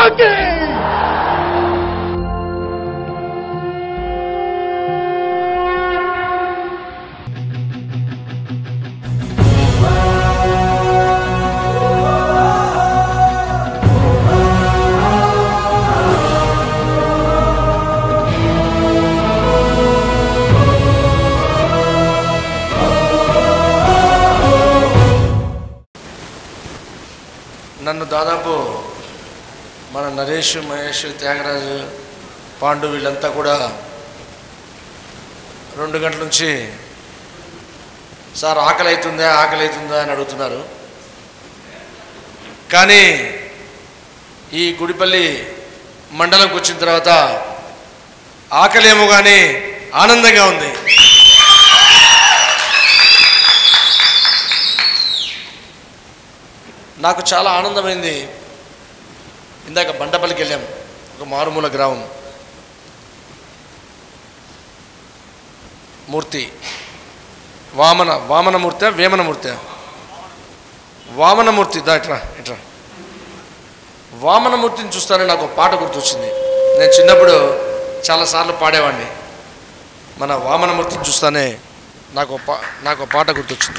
తుపాకీ నన్ను దాదాపు మన నరేష్ మహేష్ త్యాగరాజు పాండు వీళ్ళంతా కూడా రెండు గంటల నుంచి సార్ ఆకలి అవుతుందా ఆకలి అవుతుందా అని అడుగుతున్నారు కానీ ఈ గుడిపల్లి మండలంకి వచ్చిన తర్వాత ఆకలేమో కానీ ఆనందంగా ఉంది నాకు చాలా ఆనందమైంది ఇందాక బండపల్లికి వెళ్ళాం ఒక మారుమూల గ్రామం మూర్తి వామన వామనమూర్తి వేమనమూర్తి వామనమూర్తి దా ఇట్రా ఇట్రా వామనమూర్తిని చూస్తానే నాకు ఒక పాట గుర్తొచ్చింది నేను చిన్నప్పుడు చాలాసార్లు పాడేవాడిని మన వామనమూర్తిని చూస్తానే నాకు ఒక పా నాకు ఒక పాట గుర్తొచ్చింది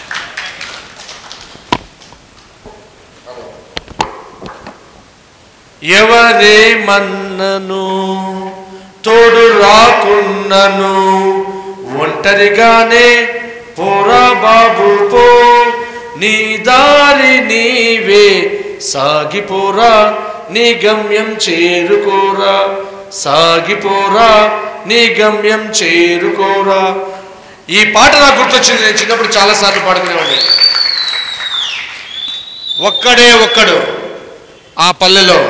ఎవరే మన్నను తోడు రాకున్నను ఒంటరిగానే పోరా బాబు పో నీ దారి నీవే సాగిపోరా నీ గమ్యం చేరుకోరా సాగిపోరా నీ గమ్యం చేరుకోరా ఈ పాట నాకు గుర్తొచ్చింది నేను చిన్నప్పుడు చాలాసార్లు పాడుకునేవాడిని ఒక్కడే ఒక్కడు ఆ పల్లెలో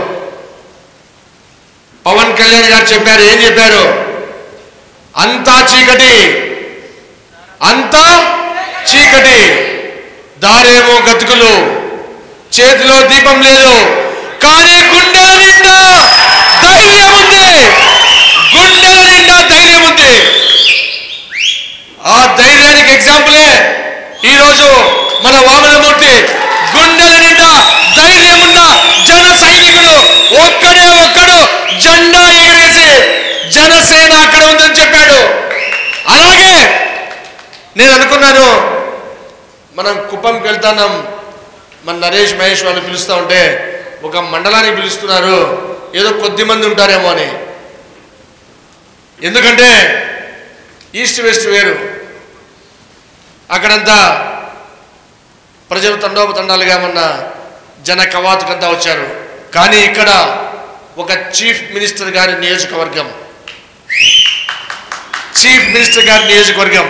పవన్ కళ్యాణ్ గారు చెప్పారు ఏం చెప్పారు అంతా చీకటి అంతా చీకటి దారేమో గతుకులు చేతిలో దీపం లేదు కానీ గుండెల నిండా ధైర్యం ఉంది గుండెల నిండా ధైర్యం ఉంది ఆ ధైర్యానికి ఎగ్జాంపులే ఈరోజు మన వామనమూర్తి గుండెల నిండా ధైర్యం ఉన్న జన సైనికుడు ఒక్కడే ఒక్కడు జెండా ఎగిరేసి జనసేన అక్కడ ఉందని చెప్పాడు అలాగే నేను అనుకున్నాను మనం కుప్పంకి వెళ్తున్నాం మన నరేష్ మహేష్ వాళ్ళు పిలుస్తూ ఉంటే ఒక మండలానికి పిలుస్తున్నారు ఏదో కొద్ది మంది ఉంటారేమో అని ఎందుకంటే ఈస్ట్ వెస్ట్ వేరు అక్కడంతా ప్రజలు తండోపతండాలుగా మొన్న జన కవాతుకంతా వచ్చారు కానీ ఇక్కడ ఒక చీఫ్ మినిస్టర్ గారి నియోజకవర్గం చీఫ్ మినిస్టర్ గారి నియోజకవర్గం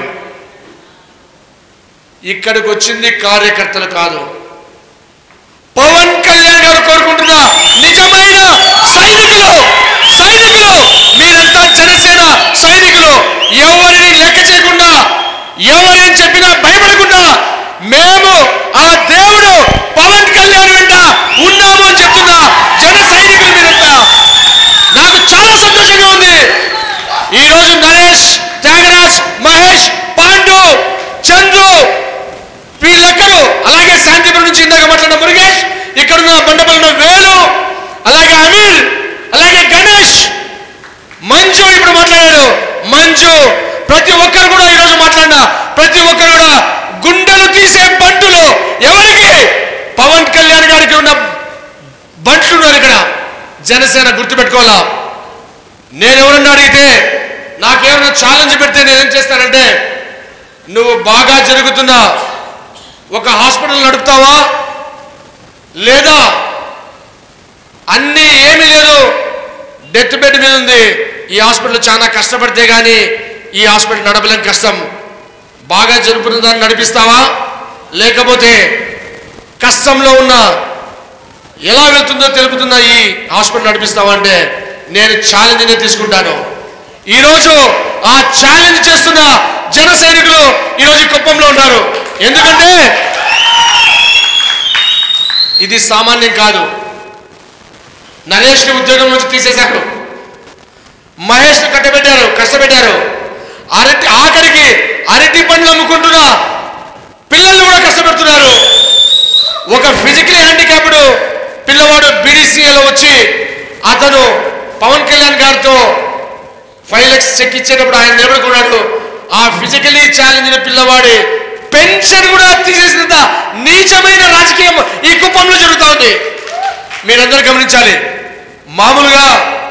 ఇక్కడికి వచ్చింది కార్యకర్తలు కాదు పవన్ కళ్యాణ్ గారు కోరుకుంటున్న నిజమైన సైనికులు సైనికులు మీరంతా జనసేన సైనికులు ఎవరిని లెక్క చేయకుండా ఎవరేం చెప్పినా భయపడకుండా మేము ఆ దేవుడు పవన్ కళ్యాణ్ వెంట ఉన్నాము అని చెప్తున్న జన సైనికులు మీరంతా నాకు చాలా సంతోషంగా ఉంది ఈ రోజు నరేష్ త్యాగరాజ్ మహేష్ పాండు చంద్రు వీళ్ళెక్కరు అలాగే శాంతిపురం నుంచి ఇందాక మాట్లాడిన మురుగేష్ ఇక్కడున్న బండపల్లిన వేలు అలాగే అనిల్ అలాగే గణేష్ మంజు ఇప్పుడు మాట్లాడాడు మంజు ప్రతి ఒక్కరు కూడా ఈరోజు మాట్లాడిన ప్రతి ఒక్కరు కూడా గుండెలు తీసే బంటులు ఎవరికి పవన్ కళ్యాణ్ గారికి ఉన్న బంట్లు ఉన్నారు ఇక్కడ జనసేన గుర్తుపెట్టుకోవాలా నేను ఎవరన్నా అడిగితే నాకేమైనా ఛాలెంజ్ పెడితే నేనేం చేస్తానంటే నువ్వు బాగా జరుగుతున్న ఒక హాస్పిటల్ నడుపుతావా లేదా అన్నీ ఏమీ లేదు డెత్ బెడ్ మీద ఉంది ఈ హాస్పిటల్ చాలా కష్టపడితే కానీ ఈ హాస్పిటల్ నడపలేం కష్టం బాగా జరుపుతున్న దాన్ని నడిపిస్తావా లేకపోతే కష్టంలో ఉన్న ఎలా వెళ్తుందో తెలుపుతున్న ఈ హాస్పిటల్ నడిపిస్తావా అంటే నేను ఛాలెంజ్నే తీసుకుంటాను ఈరోజు ఆ ఛాలెంజ్ చేస్తున్న జన సైనికులు ఈరోజు ఈ కుప్పంలో ఉన్నారు ఎందుకంటే ఇది సామాన్యం కాదు నరేష్ని ఉద్యోగం నుంచి తీసేశారు మహేష్ని కట్టబెట్టారు కష్టపెట్టారు అరటి ఆఖరికి అరటి పండ్లు అమ్ముకుంటున్న పిల్లల్ని కూడా కష్టపెడుతున్నారు ఒక ఫిజికలీ హ్యాండిక్యాప్డ్ పిల్లవాడు బీడీసీఏలో వచ్చి అతను పవన్ కళ్యాణ్ గారితో ఫైవ్ లక్షస్ చెక్ ఇచ్చేటప్పుడు ఆయన నిలబడుకున్నాడు ఆ ఫిజికలీ ఛాలెంజ్ పిల్లవాడి పెన్షన్ కూడా తీసేసినంత నీచమైన రాజకీయం ఈ కుప్పంలో జరుగుతూ ఉంది మీరందరూ గమనించాలి మామూలుగా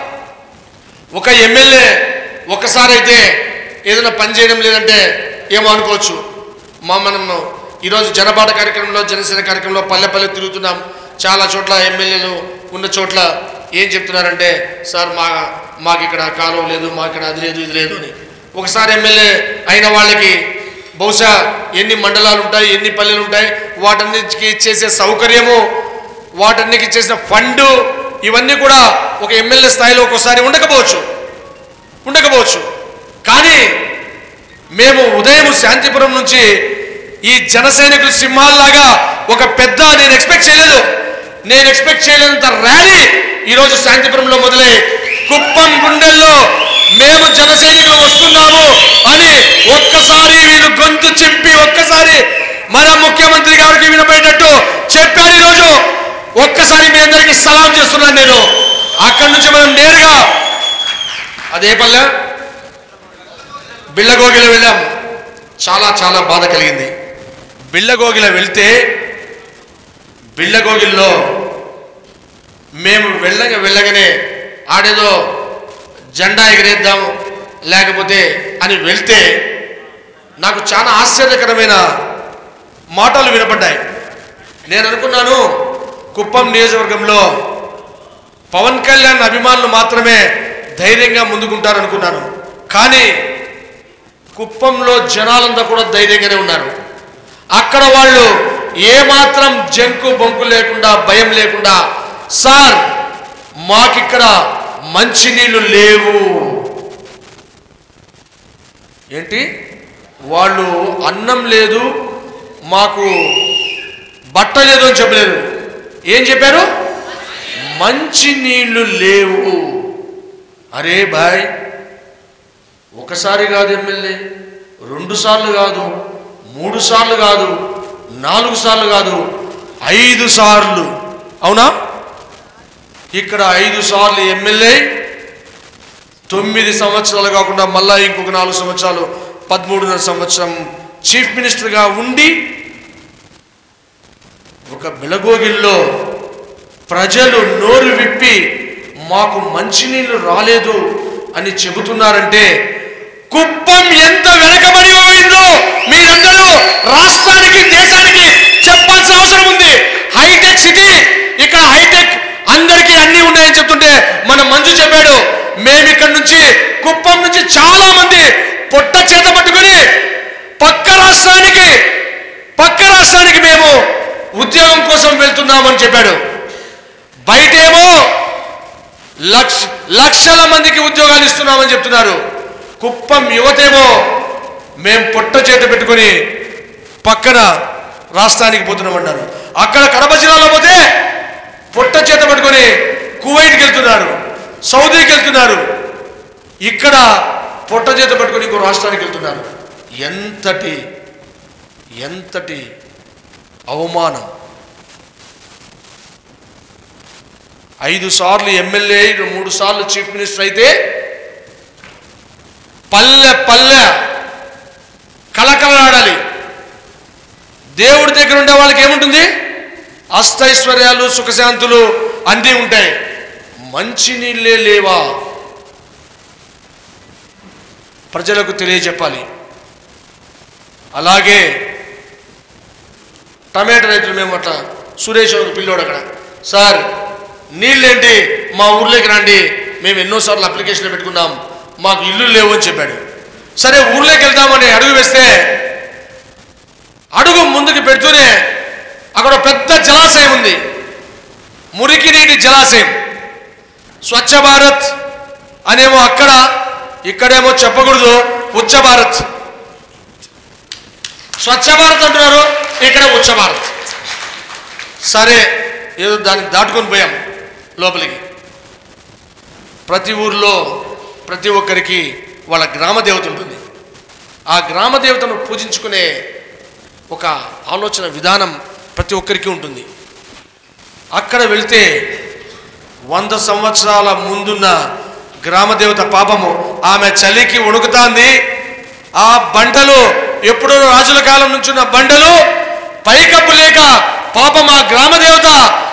ఒక ఎమ్మెల్యే ఒకసారి అయితే ఏదైనా పని చేయడం లేదంటే ఏమో అనుకోవచ్చు మా మనం ఈరోజు జనపాట కార్యక్రమంలో జనసేన కార్యక్రమంలో పల్లె పల్లె తిరుగుతున్నాం చాలా చోట్ల ఎమ్మెల్యేలు ఉన్న చోట్ల ఏం చెప్తున్నారంటే సార్ మా మాకు ఇక్కడ కాలువ లేదు మాకు ఇక్కడ అది లేదు ఇది లేదు అని ఒకసారి ఎమ్మెల్యే అయిన వాళ్ళకి బహుశా ఎన్ని మండలాలు ఉంటాయి ఎన్ని పల్లెలు ఉంటాయి వాటన్నిటికీ చేసే సౌకర్యము వాటన్నికి చేసిన ఫండు ఇవన్నీ కూడా ఒక ఎమ్మెల్యే స్థాయిలో ఒక్కోసారి ఉండకపోవచ్చు ఉండకపోవచ్చు కానీ మేము ఉదయం శాంతిపురం నుంచి ఈ జన సైనికులు సింహాల్లాగా ఒక పెద్ద నేను ఎక్స్పెక్ట్ చేయలేదు నేను ఎక్స్పెక్ట్ చేయలేనంత ర్యాలీ ఈరోజు శాంతిపురంలో మొదలై కుప్పం గుండెల్లో మేము జన సైనికులు వస్తున్నాము అని ఒక్కసారి వీళ్ళు గొంతు చింపి ఒక్కసారి మన ముఖ్యమంత్రి గారికి వినపడేటట్టు చెప్పారు ఈరోజు ఒక్కసారి మీ అందరికీ సలాం చేస్తున్నాను నేను అక్కడి నుంచి మనం నేరుగా అదే పల్లె బిళ్ళగోగిల వెళ్ళాం చాలా చాలా బాధ కలిగింది బిళ్ళగోగిల వెళ్తే బిళ్ళగోగిల్లో మేము వెళ్ళగా వెళ్ళగానే ఆడేదో జెండా ఎగిరేద్దాం లేకపోతే అని వెళ్తే నాకు చాలా ఆశ్చర్యకరమైన మాటలు వినపడ్డాయి నేను అనుకున్నాను కుప్పం నియోజకవర్గంలో పవన్ కళ్యాణ్ అభిమానులు మాత్రమే ధైర్యంగా ముందుకుంటారు అనుకున్నాను కానీ కుప్పంలో జనాలంతా కూడా ధైర్యంగానే ఉన్నారు అక్కడ వాళ్ళు ఏమాత్రం జంకు బొంకు లేకుండా భయం లేకుండా సార్ మాకిక్కడ మంచినీళ్ళు లేవు ఏంటి వాళ్ళు అన్నం లేదు మాకు బట్ట లేదు అని చెప్పలేదు ఏం చెప్పారు మంచి నీళ్లు లేవు అరే బాయ్ ఒకసారి కాదు ఎమ్మెల్యే రెండు సార్లు కాదు మూడు సార్లు కాదు నాలుగు సార్లు కాదు ఐదు సార్లు అవునా ఇక్కడ ఐదు సార్లు ఎమ్మెల్యే తొమ్మిది సంవత్సరాలు కాకుండా మళ్ళా ఇంకొక నాలుగు సంవత్సరాలు పదమూడున్నర సంవత్సరం చీఫ్ మినిస్టర్గా ఉండి ఒక బిలగోగిల్లో ప్రజలు నోరు విప్పి మాకు మంచినీళ్ళు రాలేదు అని చెబుతున్నారంటే కుప్పం ఎంత వెనకబడి పోయిందో మీరందరూ రాష్ట్రానికి దేశానికి చెప్పాల్సిన అవసరం ఉంది హైటెక్ సిటీ ఇక్కడ హైటెక్ అందరికీ అన్ని ఉన్నాయని చెప్తుంటే మన మంజు చెప్పాడు మేము ఇక్కడ నుంచి కుప్పం నుంచి చాలా మంది పొట్ట చేత పట్టుకుని పక్క రాష్ట్రానికి పక్క రాష్ట్రానికి మేము ఉద్యోగం కోసం వెళ్తున్నామని చెప్పాడు బయటేమో లక్ష లక్షల మందికి ఉద్యోగాలు ఇస్తున్నామని చెప్తున్నారు కుప్పం యువతేమో మేం పొట్ట చేత పెట్టుకొని పక్కన రాష్ట్రానికి పోతున్నామన్నారు అక్కడ కడప జిల్లాలో పోతే పొట్ట చేత పట్టుకొని కువైట్కి వెళ్తున్నారు సౌదీకి వెళ్తున్నారు ఇక్కడ పొట్ట చేత పట్టుకొని ఇంకో రాష్ట్రానికి వెళ్తున్నారు ఎంతటి ఎంతటి అవమానం ఐదు సార్లు ఎమ్మెల్యే మూడు సార్లు చీఫ్ మినిస్టర్ అయితే పల్లె పల్లె కలకలాడాలి దేవుడి దగ్గర ఉండే వాళ్ళకి ఏముంటుంది అష్టైశ్వర్యాలు సుఖశాంతులు అన్నీ ఉంటాయి మంచి నీళ్ళే లేవా ప్రజలకు తెలియజెప్పాలి అలాగే టమాటో రైతులు మేము అట్లా సురేష్ ఒక పిల్లోడు అక్కడ సార్ నీళ్ళేంటి మా ఊర్లోకి రండి మేము ఎన్నోసార్లు అప్లికేషన్ పెట్టుకున్నాం మాకు ఇల్లు లేవు అని చెప్పాడు సరే ఊర్లోకి వెళ్దామని అడుగు వేస్తే అడుగు ముందుకు పెడుతూనే అక్కడ ఒక పెద్ద జలాశయం ఉంది మురికి నీటి జలాశయం స్వచ్ఛ భారత్ అనేమో అక్కడ ఇక్కడేమో చెప్పకూడదు ఉచ్చ భారత్ స్వచ్ఛ భారత్ అంటున్నారు ఇక్కడ ఉచ్చ భారత్ సరే ఏదో దాన్ని దాటుకొని పోయాం లోపలికి ప్రతి ఊర్లో ప్రతి ఒక్కరికి వాళ్ళ గ్రామ దేవత ఉంటుంది ఆ గ్రామ దేవతను పూజించుకునే ఒక ఆలోచన విధానం ప్రతి ఒక్కరికి ఉంటుంది అక్కడ వెళ్తే వంద సంవత్సరాల ముందున్న గ్రామదేవత పాపము ఆమె చలికి వణుకుతాంది ఆ బండలు ఎప్పుడో రాజుల కాలం నుంచి ఉన్న బండలు పైకప్పు లేక పాపం ఆ గ్రామదేవత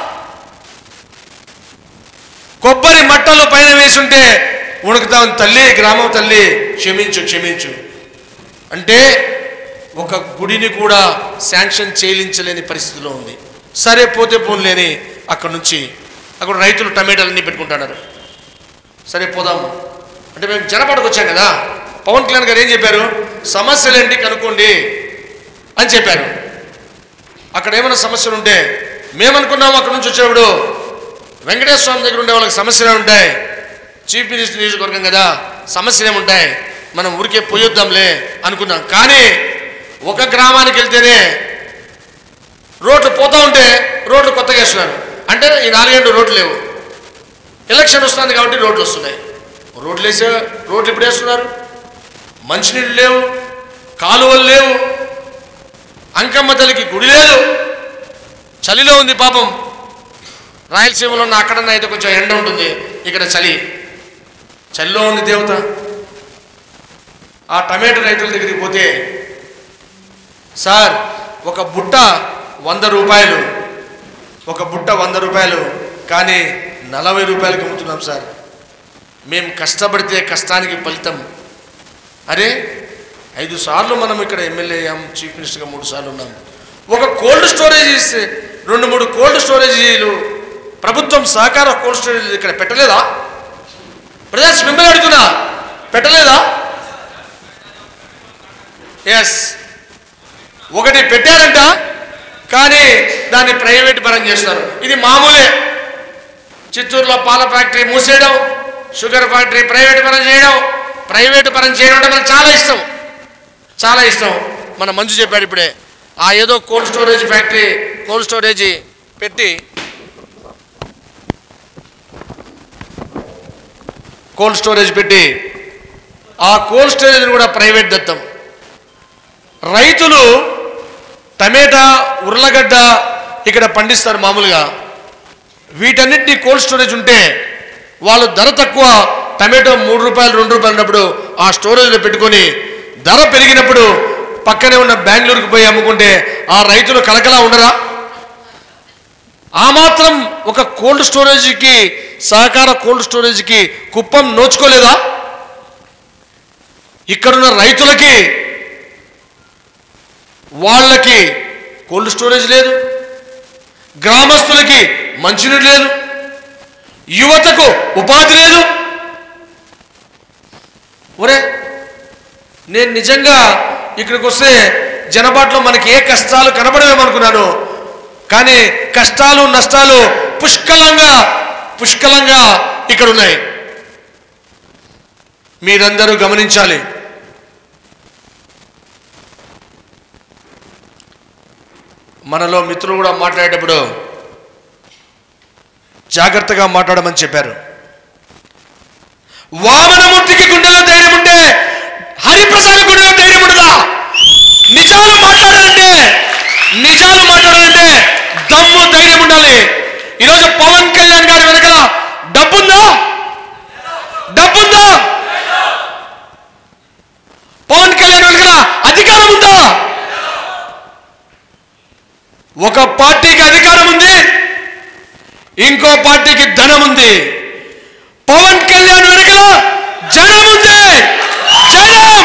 కొబ్బరి మట్టలు పైన వేసుంటే వణుకుతాం తల్లి గ్రామం తల్లి క్షమించు క్షమించు అంటే ఒక గుడిని కూడా శాంక్షన్ చేయించలేని పరిస్థితిలో ఉంది సరే పోతే పోన్లేని అక్కడ నుంచి అక్కడ రైతులు టమాటాలన్నీ పెట్టుకుంటున్నారు సరే పోదాము అంటే మేము జనపాటకు వచ్చాం కదా పవన్ కళ్యాణ్ గారు ఏం చెప్పారు సమస్యలేంటి కనుక్కోండి అని చెప్పారు అక్కడ ఏమైనా సమస్యలు ఉంటే మేమనుకున్నాము అక్కడ నుంచి వచ్చేప్పుడు వెంకటేశ్వర స్వామి దగ్గర ఉండే వాళ్ళకి సమస్యలే ఉంటాయి చీఫ్ మినిస్టర్ నియోజకవర్గం కదా సమస్యలు ఏముంటాయి మనం ఊరికే పోయొద్దాంలే అనుకున్నాం కానీ ఒక గ్రామానికి వెళ్తేనే రోడ్లు పోతా ఉంటే రోడ్లు కొత్తగా వేస్తున్నారు అంటే ఈ నాలుగేళ్ళు రోడ్లు లేవు ఎలక్షన్ వస్తుంది కాబట్టి రోడ్లు వస్తున్నాయి రోడ్లు వేసే రోడ్లు ఇప్పుడు వేస్తున్నారు మంచినీళ్ళు లేవు కాలువలు లేవు అంకమ్మ తల్లికి గుడి లేదు చలిలో ఉంది పాపం రాయలసీమలో ఉన్న అక్కడన్నా అయితే కొంచెం ఎండ ఉంటుంది ఇక్కడ చలి చలిలో ఉంది దేవత ఆ టమాటో రైతుల దగ్గరికి పోతే సార్ ఒక బుట్ట వంద రూపాయలు ఒక బుట్ట వంద రూపాయలు కానీ నలభై రూపాయలకి అమ్ముతున్నాం సార్ మేము కష్టపడితే కష్టానికి ఫలితం అరే ఐదు సార్లు మనం ఇక్కడ ఎమ్మెల్యే అయ్యాం చీఫ్ మినిస్టర్గా మూడు సార్లు ఉన్నాం ఒక కోల్డ్ స్టోరేజ్ ఇస్తే రెండు మూడు కోల్డ్ స్టోరేజీలు ప్రభుత్వం సహకార కోల్డ్ స్టోరేజ్ ఇక్కడ పెట్టలేదా ప్రజాస్ మిమ్మల్ని అడుగుతున్నా పెట్టలేదా ఎస్ ఒకటి పెట్టారంట కానీ దాన్ని ప్రైవేట్ పరం చేస్తారు ఇది మామూలే చిత్తూరులో పాల ఫ్యాక్టరీ మూసేయడం షుగర్ ఫ్యాక్టరీ ప్రైవేట్ పరం చేయడం ప్రైవేట్ పరం చేయడం అంటే మనకు చాలా ఇష్టం చాలా ఇష్టం మన మంజు చెప్పాడు ఇప్పుడే ఆ ఏదో cold storage factory cold storage పెట్టి కోల్డ్ స్టోరేజ్ పెట్టి ఆ కోల్డ్ స్టోరేజ్ కూడా ప్రైవేట్ దత్తం రైతులు టమేటా ఉర్లగడ్డ ఇక్కడ పండిస్తారు మామూలుగా వీటన్నిటిని కోల్డ్ స్టోరేజ్ ఉంటే వాళ్ళు ధర తక్కువ టమాటో మూడు రూపాయలు రెండు రూపాయలు ఉన్నప్పుడు ఆ స్టోరేజ్లో పెట్టుకొని ధర పెరిగినప్పుడు పక్కనే ఉన్న బెంగళూరుకు పోయి అమ్ముకుంటే ఆ రైతులు కలకలా ఉండరా ఆ మాత్రం ఒక కోల్డ్ స్టోరేజ్కి సహకార కోల్డ్ స్టోరేజ్కి కుప్పం నోచుకోలేదా ఇక్కడున్న రైతులకి వాళ్ళకి కోల్డ్ స్టోరేజ్ లేదు గ్రామస్తులకి మంచినీరు లేదు యువతకు ఉపాధి లేదు ఒరే నేను నిజంగా ఇక్కడికి వస్తే జనబాట్లో మనకి ఏ కష్టాలు కనబడవేమనుకున్నాను కానీ కష్టాలు నష్టాలు పుష్కలంగా పుష్కలంగా ఇక్కడ ఉన్నాయి మీరందరూ గమనించాలి మనలో మిత్రులు కూడా మాట్లాడేటప్పుడు జాగ్రత్తగా మాట్లాడమని చెప్పారు వామనమూర్తికి గుండెలో ధైర్యం ఉంటే హరిప్రసాద్ గుండెలో ధైర్యం ఉండదా నిజాలు మాట్లాడాలంటే నిజాలు మాట్లాడాలంటే దమ్ము ధైర్యం ఉండాలి ఈరోజు పవన్ కళ్యాణ్ గారి వెనకాల డబ్బుందా డబ్బుందా పవన్ కళ్యాణ్ వెనకాల అధికారం ఉందా ఒక పార్టీకి అధికారం ఉంది ఇంకో పార్టీకి ధనం ఉంది పవన్ కళ్యాణ్ వెనుక జనం ఉంది జనం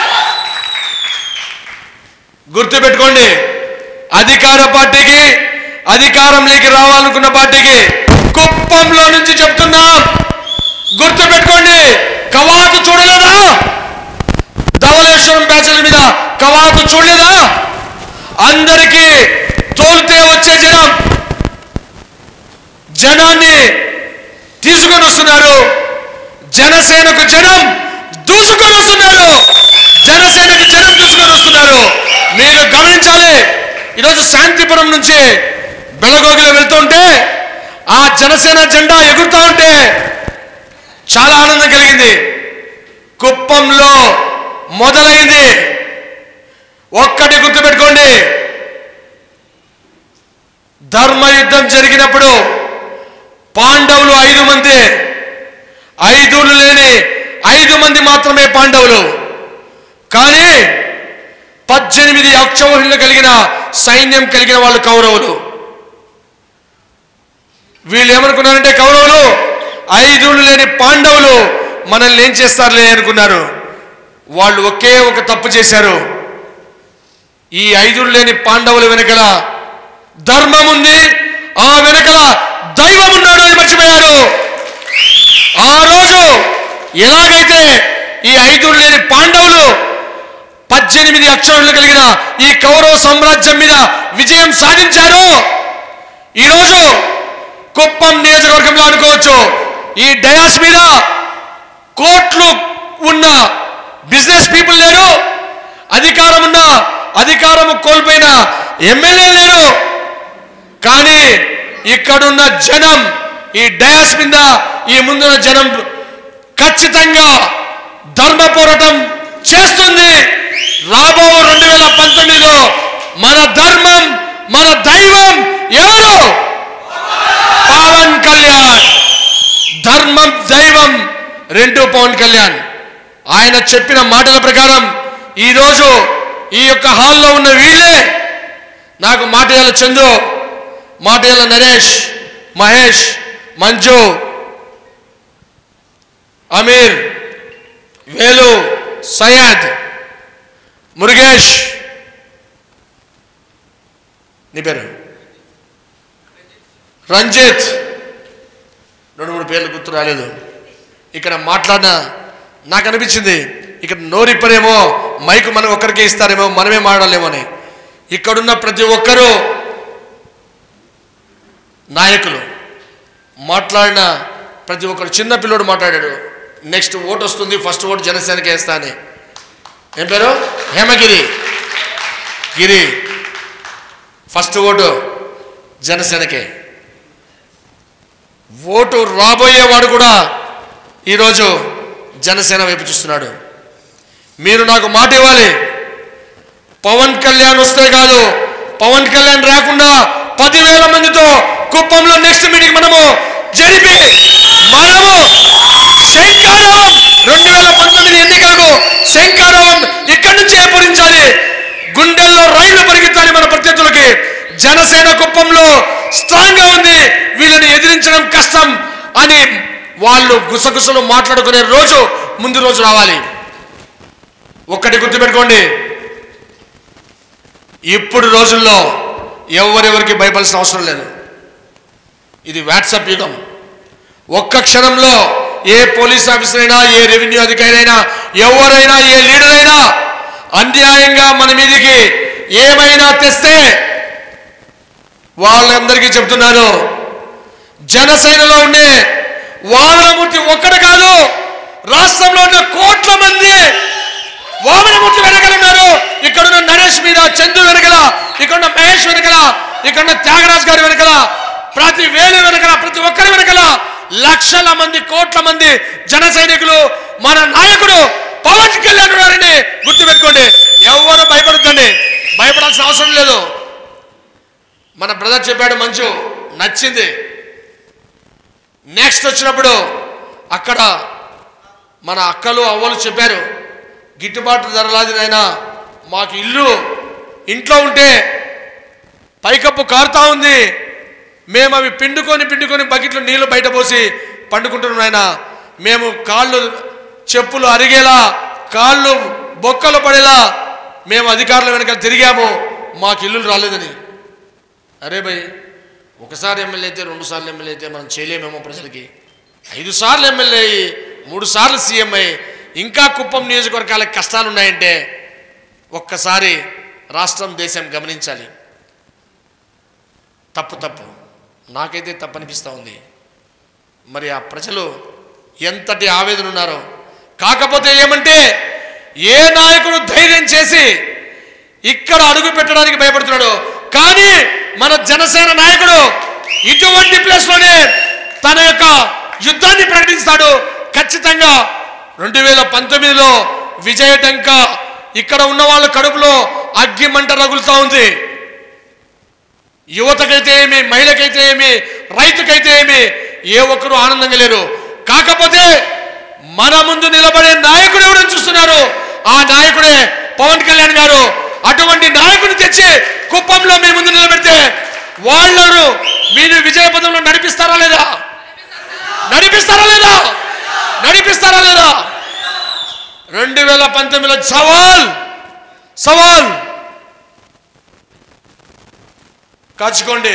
గుర్తుపెట్టుకోండి అధికార పార్టీకి అధికారంలోకి రావాలనుకున్న పార్టీకి కుప్పంలో నుంచి చెప్తున్నాం గుర్తుపెట్టుకోండి కవాతు చూడలేదా ధవళేశ్వరం బ్యాచ్ల మీద కవాతు చూడలేదా అందరికీ తోలితే వచ్చే జనం జనాన్ని తీసుకొని వస్తున్నారు జనసేనకు జనం దూసుకొని వస్తున్నారు జనసేనకు జనం దూసుకొని వస్తున్నారు మీరు గమనించాలి ఈరోజు శాంతిపురం నుంచి బెళగోగిలో వెళ్తుంటే ఆ జనసేన జెండా ఎగురుతా ఉంటే చాలా ఆనందం కలిగింది కుప్పంలో మొదలైంది ఒక్కటి గుర్తుపెట్టుకోండి ధర్మ యుద్ధం జరిగినప్పుడు పాండవులు ఐదు మంది ఐదులు లేని ఐదు మంది మాత్రమే పాండవులు కానీ పద్దెనిమిది అక్షౌహిణులు కలిగిన సైన్యం కలిగిన వాళ్ళు కౌరవులు వీళ్ళు ఏమనుకున్నారంటే కౌరవులు ఐదులు లేని పాండవులు మనల్ని ఏం చేస్తారులే అనుకున్నారు వాళ్ళు ఒకే ఒక తప్పు చేశారు ఈ ఐదులు లేని పాండవుల వెనకల ధర్మం ఉంది ఆ వెనకల దైవం ఉన్నాడు అని మర్చిపోయారు ఆ రోజు ఎలాగైతే ఈ ఐదులు లేని పాండవులు పద్దెనిమిది అక్షరాలు కలిగిన ఈ కౌరవ సామ్రాజ్యం మీద విజయం సాధించారో ఈరోజు కుప్పం నియోజకవర్గంలో అనుకోవచ్చు ఈ డయాస్ మీద కోట్లు ఉన్న బిజినెస్ పీపుల్ లేరు అధికారం ఉన్న అధికారం కోల్పోయిన ఎమ్మెల్యే లేరు కానీ ఇక్కడున్న జనం ఈ డయాస్ మీద ఈ ముందున్న జనం ఖచ్చితంగా ధర్మ పోరాటం చేస్తుంది రాబో రెండు వేల పంతొమ్మిదిలో మన ధర్మం మన దైవం ఎవరు పవన్ కళ్యాణ్ ధర్మం దైవం రెండు పవన్ కళ్యాణ్ ఆయన చెప్పిన మాటల ప్రకారం ఈరోజు ఈ యొక్క హాల్లో ఉన్న వీళ్ళే నాకు మాటయాల చందు మాటయాల నరేష్ మహేష్ మంజు అమీర్ వేలు సయ్యద్ మురుగేష్ నీ పేరు రంజిత్ రెండు మూడు పేర్లు గుర్తు రాలేదు ఇక్కడ మాట్లాడిన నాకు అనిపించింది ఇక్కడ నోరిప్పరేమో మైకు మనం ఒక్కరికే ఇస్తారేమో మనమే మాట్లాడలేమో అని ఇక్కడున్న ప్రతి ఒక్కరూ నాయకులు మాట్లాడిన ప్రతి ఒక్కరు చిన్న పిల్లోడు మాట్లాడాడు నెక్స్ట్ ఓటు వస్తుంది ఫస్ట్ ఓటు జనసేనకి వేస్తా అని ఏం పేరు హేమగిరి గిరి ఫస్ట్ ఓటు జనసేనకే ఓటు రాబోయేవాడు కూడా ఈరోజు జనసేన వైపు చూస్తున్నాడు మీరు నాకు మాట ఇవ్వాలి పవన్ కళ్యాణ్ వస్తే కాదు పవన్ కళ్యాణ్ రాకుండా పదివేల మందితో కుప్పంలో నెక్స్ట్ మీటింగ్ మనము జరిపి మనము శంకారావం రెండు వేల పంతొమ్మిది ఎన్నికలకు శంకారావం ఇక్కడి నుంచే పూరించాలి గుండెల్లో రైళ్లు పరిగెత్తాలి మన ప్రత్యర్థులకి జనసేన కుప్పంలో స్ట్రాంగ్ గా ఉంది వీళ్ళని ఎదిరించడం కష్టం అని వాళ్ళు గుసగుసలు మాట్లాడుకునే రోజు ముందు రోజు రావాలి ఒక్కటి గుర్తుపెట్టుకోండి ఇప్పుడు రోజుల్లో ఎవరెవరికి భయపడాల్సిన అవసరం లేదు ఇది వాట్సాప్ యుగం ఒక్క క్షణంలో ఏ పోలీస్ ఆఫీసర్ అయినా ఏ రెవెన్యూ అధికారి అయినా ఎవరైనా ఏ లీడర్ అయినా అన్యాయంగా మన మీదికి ఏమైనా తెస్తే వాళ్ళందరికీ చెప్తున్నాను జనసేనలో ఉండే వామనమూర్తి ఒక్కడు కాదు రాష్ట్రంలో ఉన్న కోట్ల మంది వామనమూర్తి వెనకలు ఉన్నారు ఇక్కడున్న నరేష్ మీద చందు వెనకల ఇక్కడున్న మహేష్ వెనకల ఇక్కడున్న త్యాగరాజ్ గారి వెనకల ప్రతి వేలు వెనకల ప్రతి ఒక్కరి వెనకల లక్షల మంది కోట్ల మంది జన సైనికులు మన నాయకుడు పవన్ కళ్యాణ్ ఉన్నారని గుర్తుపెట్టుకోండి ఎవరు భయపడద్దండి భయపడాల్సిన అవసరం లేదు మన బ్రదర్ చెప్పాడు మంచు నచ్చింది నెక్స్ట్ వచ్చినప్పుడు అక్కడ మన అక్కలు అవ్వలు చెప్పారు గిట్టుబాటు ధరలాది నాయనా మాకు ఇల్లు ఇంట్లో ఉంటే పైకప్పు కారుతా ఉంది మేము అవి పిండుకొని పిండుకొని బకెట్లో నీళ్లు బయట పోసి పండుకుంటున్నాం ఆయన మేము కాళ్ళు చెప్పులు అరిగేలా కాళ్ళు బొక్కలు పడేలా మేము అధికారుల వెనక తిరిగాము మాకు ఇల్లులు రాలేదని అరే భయ్ ఒకసారి ఎమ్మెల్యే అయితే రెండు సార్లు ఎమ్మెల్యే అయితే మనం చేయలేమేమో ప్రజలకి ఐదు సార్లు ఎమ్మెల్యే అయ్యి మూడు సార్లు సీఎం అయ్యి ఇంకా కుప్పం నియోజకవర్గాలకు కష్టాలు ఉన్నాయంటే ఒక్కసారి రాష్ట్రం దేశం గమనించాలి తప్పు తప్పు నాకైతే తప్పు అనిపిస్తూ ఉంది మరి ఆ ప్రజలు ఎంతటి ఆవేదన ఉన్నారో కాకపోతే ఏమంటే ఏ నాయకుడు ధైర్యం చేసి ఇక్కడ అడుగు పెట్టడానికి భయపడుతున్నాడు కానీ మన జనసేన నాయకుడు ఇటువంటి ప్లేస్ లోనే తన యొక్క యుద్ధాన్ని ప్రకటిస్తాడు ఖచ్చితంగా రెండు వేల పంతొమ్మిదిలో విజయటంక ఇక్కడ ఉన్న వాళ్ళ కడుపులో అగ్గి మంట రగులుతా ఉంది యువతకైతే ఏమి మహిళకైతే ఏమి రైతుకైతే ఏమి ఏ ఒక్కరు ఆనందంగా లేరు కాకపోతే మన ముందు నిలబడే నాయకుడు ఎవరని చూస్తున్నారు ఆ నాయకుడే పవన్ కళ్యాణ్ గారు అటువంటి నాయకుడిని తెచ్చి కుప్పంలో మీ ముందు నిలబెడితే వాళ్ళను మీరు విజయ పదంలో నడిపిస్తారా లేదా నడిపిస్తారా లేదా నడిపిస్తారా లేదా రెండు వేల పంతొమ్మిదిలో సవాల్ సవాల్ కాచుకోండి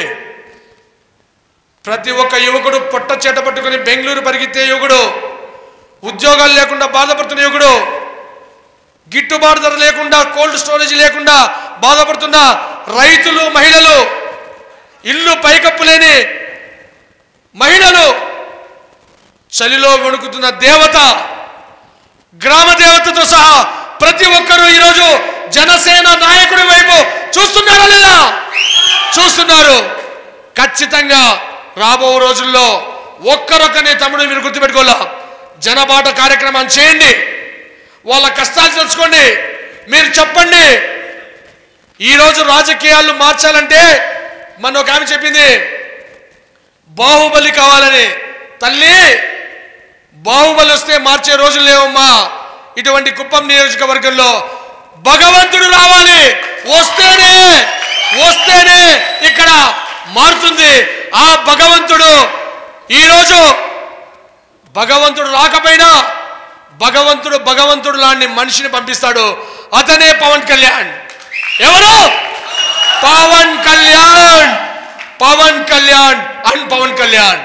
ప్రతి ఒక్క యువకుడు పొట్ట చేట పట్టుకుని బెంగళూరు పరిగెత్తే యువకుడు ఉద్యోగాలు లేకుండా బాధపడుతున్న యువకుడు గిట్టుబాటు ధర లేకుండా కోల్డ్ స్టోరేజ్ లేకుండా బాధపడుతున్న రైతులు మహిళలు ఇల్లు పైకప్పు లేని మహిళలు చలిలో వణుకుతున్న దేవత గ్రామ దేవతతో సహా ప్రతి ఒక్కరూ ఈరోజు జనసేన నాయకుడి వైపు చూస్తున్నారా లేదా చూస్తున్నారు ఖచ్చితంగా రాబో రోజుల్లో ఒక్కరొక్కనే తమ్ముడు మీరు గుర్తుపెట్టుకోవాలా జనబాట కార్యక్రమం చేయండి వాళ్ళ కష్టాలు తెలుసుకోండి మీరు చెప్పండి ఈరోజు రాజకీయాలు మార్చాలంటే మన ఒక ఆమె చెప్పింది బాహుబలి కావాలని తల్లి బాహుబలి వస్తే మార్చే రోజులు లేవమ్మా ఇటువంటి కుప్పం నియోజకవర్గంలో భగవంతుడు రావాలి వస్తేనే వస్తేనే ఇక్కడ మారుతుంది ఆ భగవంతుడు ఈరోజు భగవంతుడు రాకపోయినా భగవంతుడు భగవంతుడు లాంటి మనిషిని పంపిస్తాడు అతనే పవన్ కళ్యాణ్ ఎవరు పవన్ కళ్యాణ్ పవన్ కళ్యాణ్ అండ్ పవన్ కళ్యాణ్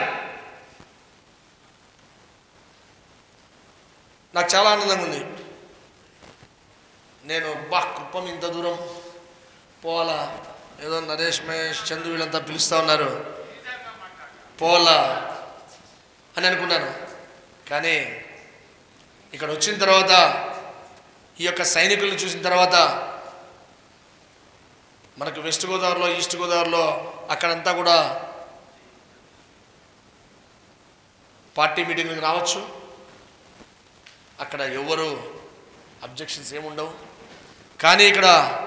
నాకు చాలా ఆనందంగా ఉంది నేను బా కుప్పం ఇంత దూరం పోవాలా ఏదో నరేష్ మహేష్ చందు వీళ్ళంతా పిలుస్తూ ఉన్నారు పోవాలా అని అనుకున్నాను కానీ ఇక్కడ వచ్చిన తర్వాత ఈ యొక్క సైనికులను చూసిన తర్వాత మనకు వెస్ట్ గోదావరిలో ఈస్ట్ గోదావరిలో అక్కడంతా కూడా పార్టీ మీటింగ్లకు రావచ్చు అక్కడ ఎవరు అబ్జెక్షన్స్ ఏముండవు కానీ ఇక్కడ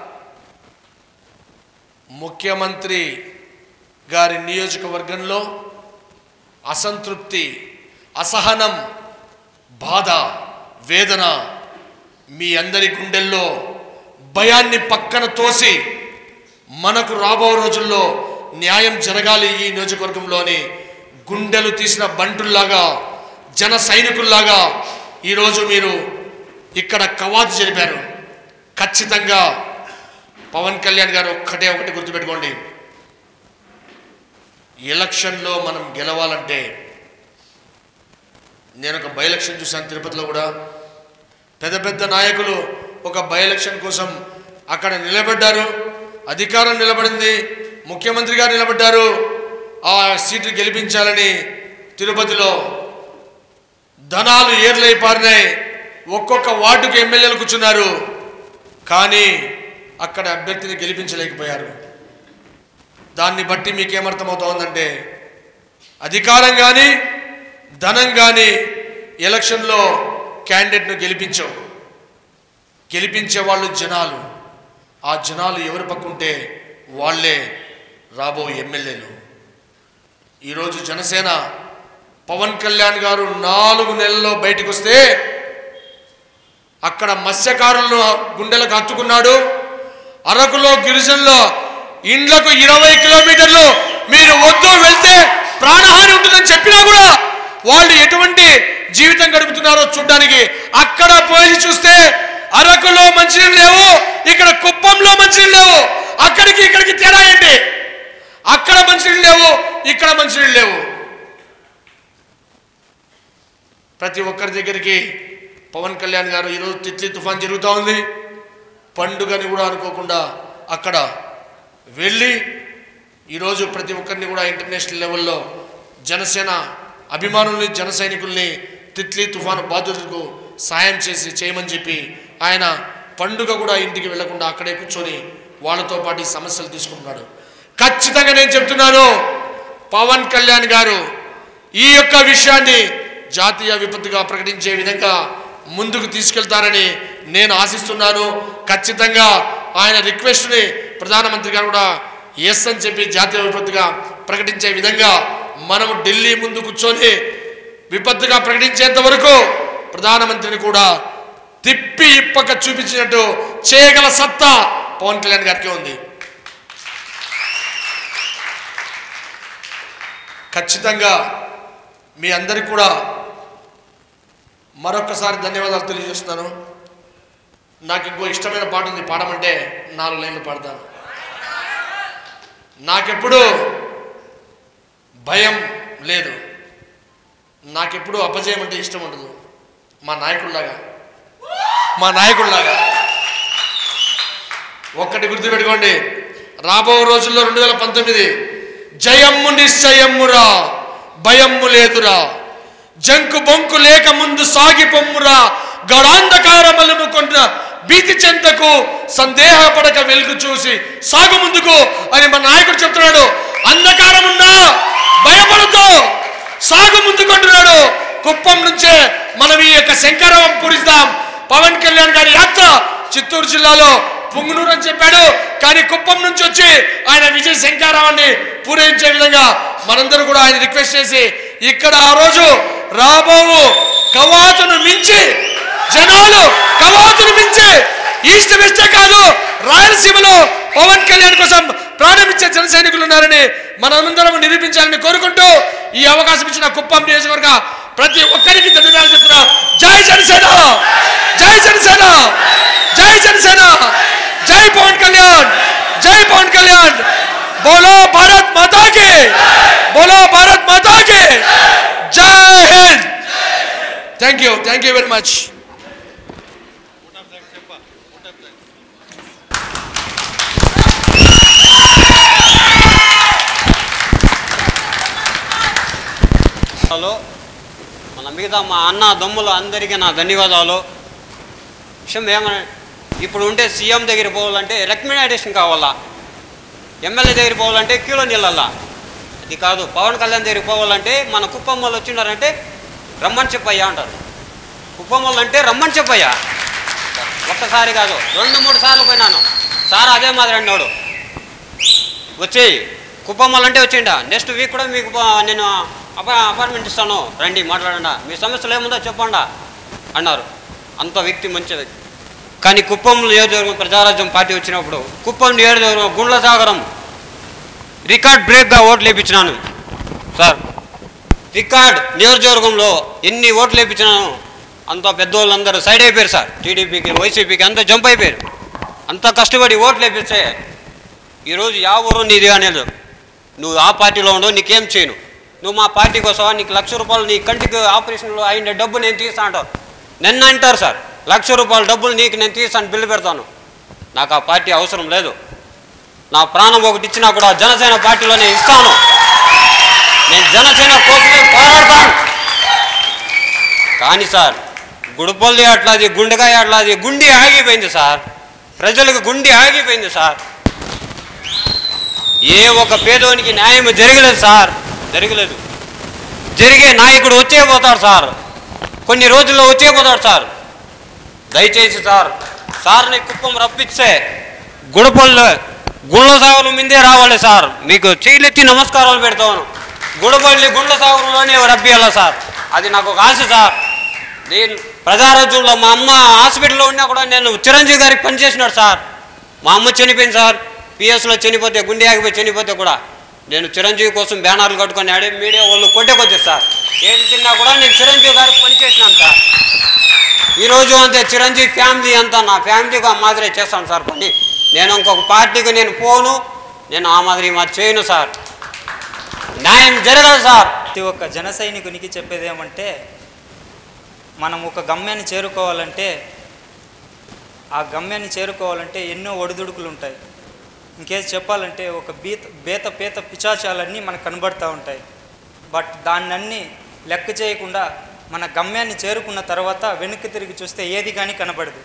ముఖ్యమంత్రి గారి నియోజకవర్గంలో అసంతృప్తి అసహనం బాధ వేదన మీ అందరి గుండెల్లో భయాన్ని పక్కన తోసి మనకు రాబో రోజుల్లో న్యాయం జరగాలి ఈ నియోజకవర్గంలోని గుండెలు తీసిన బంటుల్లాగా జన సైనికుల్లాగా ఈరోజు మీరు ఇక్కడ కవాతు జరిపారు ఖచ్చితంగా పవన్ కళ్యాణ్ గారు ఒక్కటే ఒకటి గుర్తుపెట్టుకోండి ఎలక్షన్లో మనం గెలవాలంటే నేను ఒక బై ఎలక్షన్ చూశాను తిరుపతిలో కూడా పెద్ద పెద్ద నాయకులు ఒక బై ఎలక్షన్ కోసం అక్కడ నిలబడ్డారు అధికారం నిలబడింది ముఖ్యమంత్రి గారు నిలబడ్డారు ఆ సీటు గెలిపించాలని తిరుపతిలో ధనాలు ఏర్లై పారినాయి ఒక్కొక్క వార్డుకు ఎమ్మెల్యేలు కూర్చున్నారు కానీ అక్కడ అభ్యర్థిని గెలిపించలేకపోయారు దాన్ని బట్టి మీకేమర్థమవుతోందంటే అధికారం కానీ ధనం కానీ ఎలక్షన్లో క్యాండిడేట్ను గెలిపించవు గెలిపించే వాళ్ళు జనాలు ఆ జనాలు ఎవరి పక్కుంటే వాళ్ళే రాబో ఎమ్మెల్యేలు ఈరోజు జనసేన పవన్ కళ్యాణ్ గారు నాలుగు నెలల్లో బయటకు వస్తే అక్కడ మత్స్యకారులను గుండెలకు హత్తుకున్నాడు అరకులో గిరిజనులో ఇండ్లకు ఇరవై కిలోమీటర్లు మీరు వద్దు వెళ్తే ప్రాణహాని ఉంటుందని చెప్పినా కూడా వాళ్ళు ఎటువంటి జీవితం గడుపుతున్నారో చూడడానికి అక్కడ పోయి చూస్తే అరకులో మంచినీళ్ళు లేవు ఇక్కడ కుప్పంలో మంచినీళ్ళు లేవు అక్కడికి ఇక్కడికి తేడా ఏంటి అక్కడ మంచినీళ్ళు లేవు ఇక్కడ మంచినీళ్ళు లేవు ప్రతి ఒక్కరి దగ్గరికి పవన్ కళ్యాణ్ గారు ఈరోజు తిత్లీ తుఫాన్ జరుగుతూ ఉంది పండుగని కూడా అనుకోకుండా అక్కడ వెళ్ళి ఈరోజు ప్రతి ఒక్కరిని కూడా ఇంటర్నేషనల్ లెవెల్లో జనసేన అభిమానుల్ని జన సైనికుల్ని తిత్లీ తుఫాను బాధితులకు సాయం చేసి చేయమని చెప్పి ఆయన పండుగ కూడా ఇంటికి వెళ్లకుండా అక్కడే కూర్చొని వాళ్ళతో పాటు ఈ సమస్యలు తీసుకుంటున్నాడు ఖచ్చితంగా నేను చెప్తున్నాను పవన్ కళ్యాణ్ గారు ఈ యొక్క విషయాన్ని జాతీయ విపత్తుగా ప్రకటించే విధంగా ముందుకు తీసుకెళ్తారని నేను ఆశిస్తున్నాను ఖచ్చితంగా ఆయన రిక్వెస్ట్ని ప్రధానమంత్రి గారు కూడా ఎస్ అని చెప్పి జాతీయ విపత్తుగా ప్రకటించే విధంగా మనము ఢిల్లీ ముందు కూర్చొని విపత్తుగా ప్రకటించేంత వరకు ప్రధానమంత్రిని కూడా తిప్పి ఇప్పక చూపించినట్టు చేయగల సత్తా పవన్ కళ్యాణ్ గారికి ఉంది ఖచ్చితంగా మీ అందరికి కూడా మరొకసారి ధన్యవాదాలు తెలియజేస్తున్నాను నాకు ఇంకో ఇష్టమైన పాట ఉంది పాడమంటే నాలుగు లైన్లు పాడతాను నాకెప్పుడు భయం లేదు నాకెప్పుడు అపజయం అంటే ఇష్టం ఉండదు మా నాయకుడిలాగా మా నాయకుడిలాగా ఒక్కటి గుర్తుపెట్టుకోండి రాబో రోజుల్లో రెండు వేల పంతొమ్మిది జయమ్ము నిశ్చయమ్మురా భయమ్ము లేదురా జంకు బొంకు లేక ముందు సాగి పొమ్మురా గడాంధకారమలుము కొండ భీతి చెంతకు సందేహపడక వెలుగు చూసి సాగు ముందుకు అని మా నాయకుడు చెప్తున్నాడు అంధకారం ఉన్నా భయపడద్దు సాగు ముందుకుంటున్నాడు కుప్పం నుంచే మనం ఈ యొక్క శంకరవం పూరిస్తాం పవన్ కళ్యాణ్ గారి యాత్ర చిత్తూరు జిల్లాలో పుంగునూరు అని చెప్పాడు కానీ కుప్పం నుంచి వచ్చి ఆయన విజయ శంకారావాన్ని పూరించే విధంగా మనందరూ కూడా ఆయన రిక్వెస్ట్ చేసి ఇక్కడ ఆ రోజు రాబోవు కవాతును మించి జనాలు కవాతును మించి ఈస్ట్ వెస్టే కాదు రాయలసీమలో పవన్ కళ్యాణ్ కోసం ప్రారంభించే జన సైనికులు ఉన్నారని మనమందరం నిరూపించాలని కోరుకుంటూ ఈ అవకాశం ఇచ్చిన కుప్పం నియోజకవర్గ ప్రతి ఒక్కరికి ధన్యవాదాలు చెప్తున్నా జై జనసేన జై జనసేన జై జనసేన జై పవన్ కళ్యాణ్ జై పవన్ కళ్యాణ్ బోలో భారత్ మాతా కి బోలో భారత్ మాతా కి జై Hind thank you thank you very much hello మన మిగతా మా అన్న దమ్ములు అందరికీ నా ధన్యవాదాలు విషయం ఏమన్నా ఇప్పుడు ఉంటే సీఎం దగ్గర పోవాలంటే రికమెండేషన్ కావాలా ఎమ్మెల్యే దగ్గర పోవాలంటే క్యూలో నిల్లల్లా అది కాదు పవన్ కళ్యాణ్ దగ్గరికి పోవాలంటే మన కుప్పం వాళ్ళు వచ్చినారంటే రమ్మని చెప్పయ్యా అంటారు కుప్పం వాళ్ళు అంటే రమ్మని చెప్పయ్యా ఒక్కసారి కాదు రెండు మూడు సార్లు పోయినాను సార్ అదే మాదిరి అన్నాడు వచ్చేయి కుప్పమ్మలు అంటే వచ్చిండా నెక్స్ట్ వీక్ కూడా మీకు ప- నేను అపా అపార్ట్మెంట్ ఇస్తాను రండి మాట్లాడండి మీ సమస్యలు ఏముందో చెప్పండా అన్నారు అంత వ్యక్తి మంచి వ్యక్తి కానీ కుప్పం నియోజకవర్గం ప్రజారాజ్యం పార్టీ వచ్చినప్పుడు కుప్పం నియోజకవర్గం గుండ్ల సాగరం రికార్డ్ బ్రేక్గా ఓట్లు వేయించినాను సార్ రికార్డ్ నియోజకవర్గంలో ఎన్ని ఓట్లు వేయించినాను అంత పెద్దోళ్ళందరూ సైడ్ అయిపోయారు సార్ టీడీపీకి వైసీపీకి అంతా జంప్ అయిపోయారు అంత కష్టపడి ఓట్లు వేపిస్తే ఈరోజు యా ఊరు నీది అనేది నువ్వు ఆ పార్టీలో ఉండవు నీకేం చేయను నువ్వు మా పార్టీకి వస్తావా నీకు లక్ష రూపాయలు నీ కంటికి ఆపరేషన్లో అయిన డబ్బు నేను తీస్తా అంటారు నిన్న అంటారు సార్ లక్ష రూపాయల డబ్బులు నీకు నేను తీస్తాను బిల్లు పెడతాను నాకు ఆ పార్టీ అవసరం లేదు నా ప్రాణం ఒకటి ఇచ్చినా కూడా జనసేన పార్టీలోనే ఇస్తాను నేను జనసేన కోసమే పోరాడతాను కానీ సార్ గుడిపల్లి అట్లాది గుండెకాయ అట్లాది గుండె ఆగిపోయింది సార్ ప్రజలకు గుండె ఆగిపోయింది సార్ ఏ ఒక పేదోనికి న్యాయం జరగలేదు సార్ జరగలేదు జరిగే నాయకుడు వచ్చే పోతాడు సార్ కొన్ని రోజుల్లో వచ్చే పోతాడు సార్ దయచేసి సార్ సార్ని కుప్పం రప్పిస్తే గుడపల్లి గుళ్ళ సాగరం మీదే రావాలి సార్ మీకు చేయలెత్తి నమస్కారాలు పెడతాను గుడపల్లి గుండ్ల సాగరంలోనే రప్పియాల సార్ అది నాకు ఒక ఆశ సార్ నేను ప్రజారాజ్యంలో మా అమ్మ హాస్పిటల్లో ఉన్నా కూడా నేను చిరంజీవి గారికి పనిచేసినాడు సార్ మా అమ్మ చనిపోయింది సార్ పిఎస్లో చనిపోతే గుండె ఆగిపోయి చనిపోతే కూడా నేను చిరంజీవి కోసం బ్యానర్లు కట్టుకొని ఆడే మీడియా వాళ్ళు కొట్టేకొచ్చారు సార్ ఏది తిన్నా కూడా నేను చిరంజీవి గారికి పనిచేసినాను సార్ ఈరోజు అంతే చిరంజీవి ఫ్యామిలీ అంతా నా ఫ్యామిలీగా మాదిరే చేస్తాను సార్ పని నేను ఇంకొక పార్టీకి నేను పోను నేను ఆ మాదిరి మాది చేయను సార్ న్యాయం జరగదు సార్ ప్రతి ఒక్క జన సైనికునికి చెప్పేది ఏమంటే మనం ఒక గమ్యాన్ని చేరుకోవాలంటే ఆ గమ్యాన్ని చేరుకోవాలంటే ఎన్నో ఒడిదుడుకులు ఉంటాయి ఇంకేది చెప్పాలంటే ఒక బీత బేత పేత పిచాచాలన్నీ మనకు కనబడుతూ ఉంటాయి బట్ దాన్నన్నీ లెక్క చేయకుండా మన గమ్యాన్ని చేరుకున్న తర్వాత వెనక్కి తిరిగి చూస్తే ఏది కానీ కనబడదు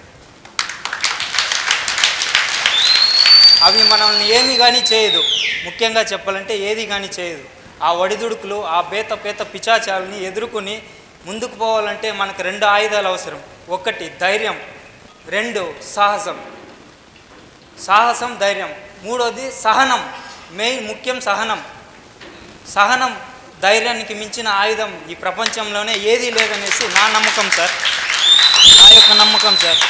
అవి మనల్ని ఏమి కానీ చేయదు ముఖ్యంగా చెప్పాలంటే ఏది కానీ చేయదు ఆ ఒడిదుడుకులు ఆ బేత పేత పిచాచాలని ఎదుర్కొని ముందుకు పోవాలంటే మనకు రెండు ఆయుధాలు అవసరం ఒకటి ధైర్యం రెండు సాహసం సాహసం ధైర్యం మూడోది సహనం మెయిన్ ముఖ్యం సహనం సహనం ధైర్యానికి మించిన ఆయుధం ఈ ప్రపంచంలోనే ఏదీ లేదనేసి నా నమ్మకం సార్ నా యొక్క నమ్మకం సార్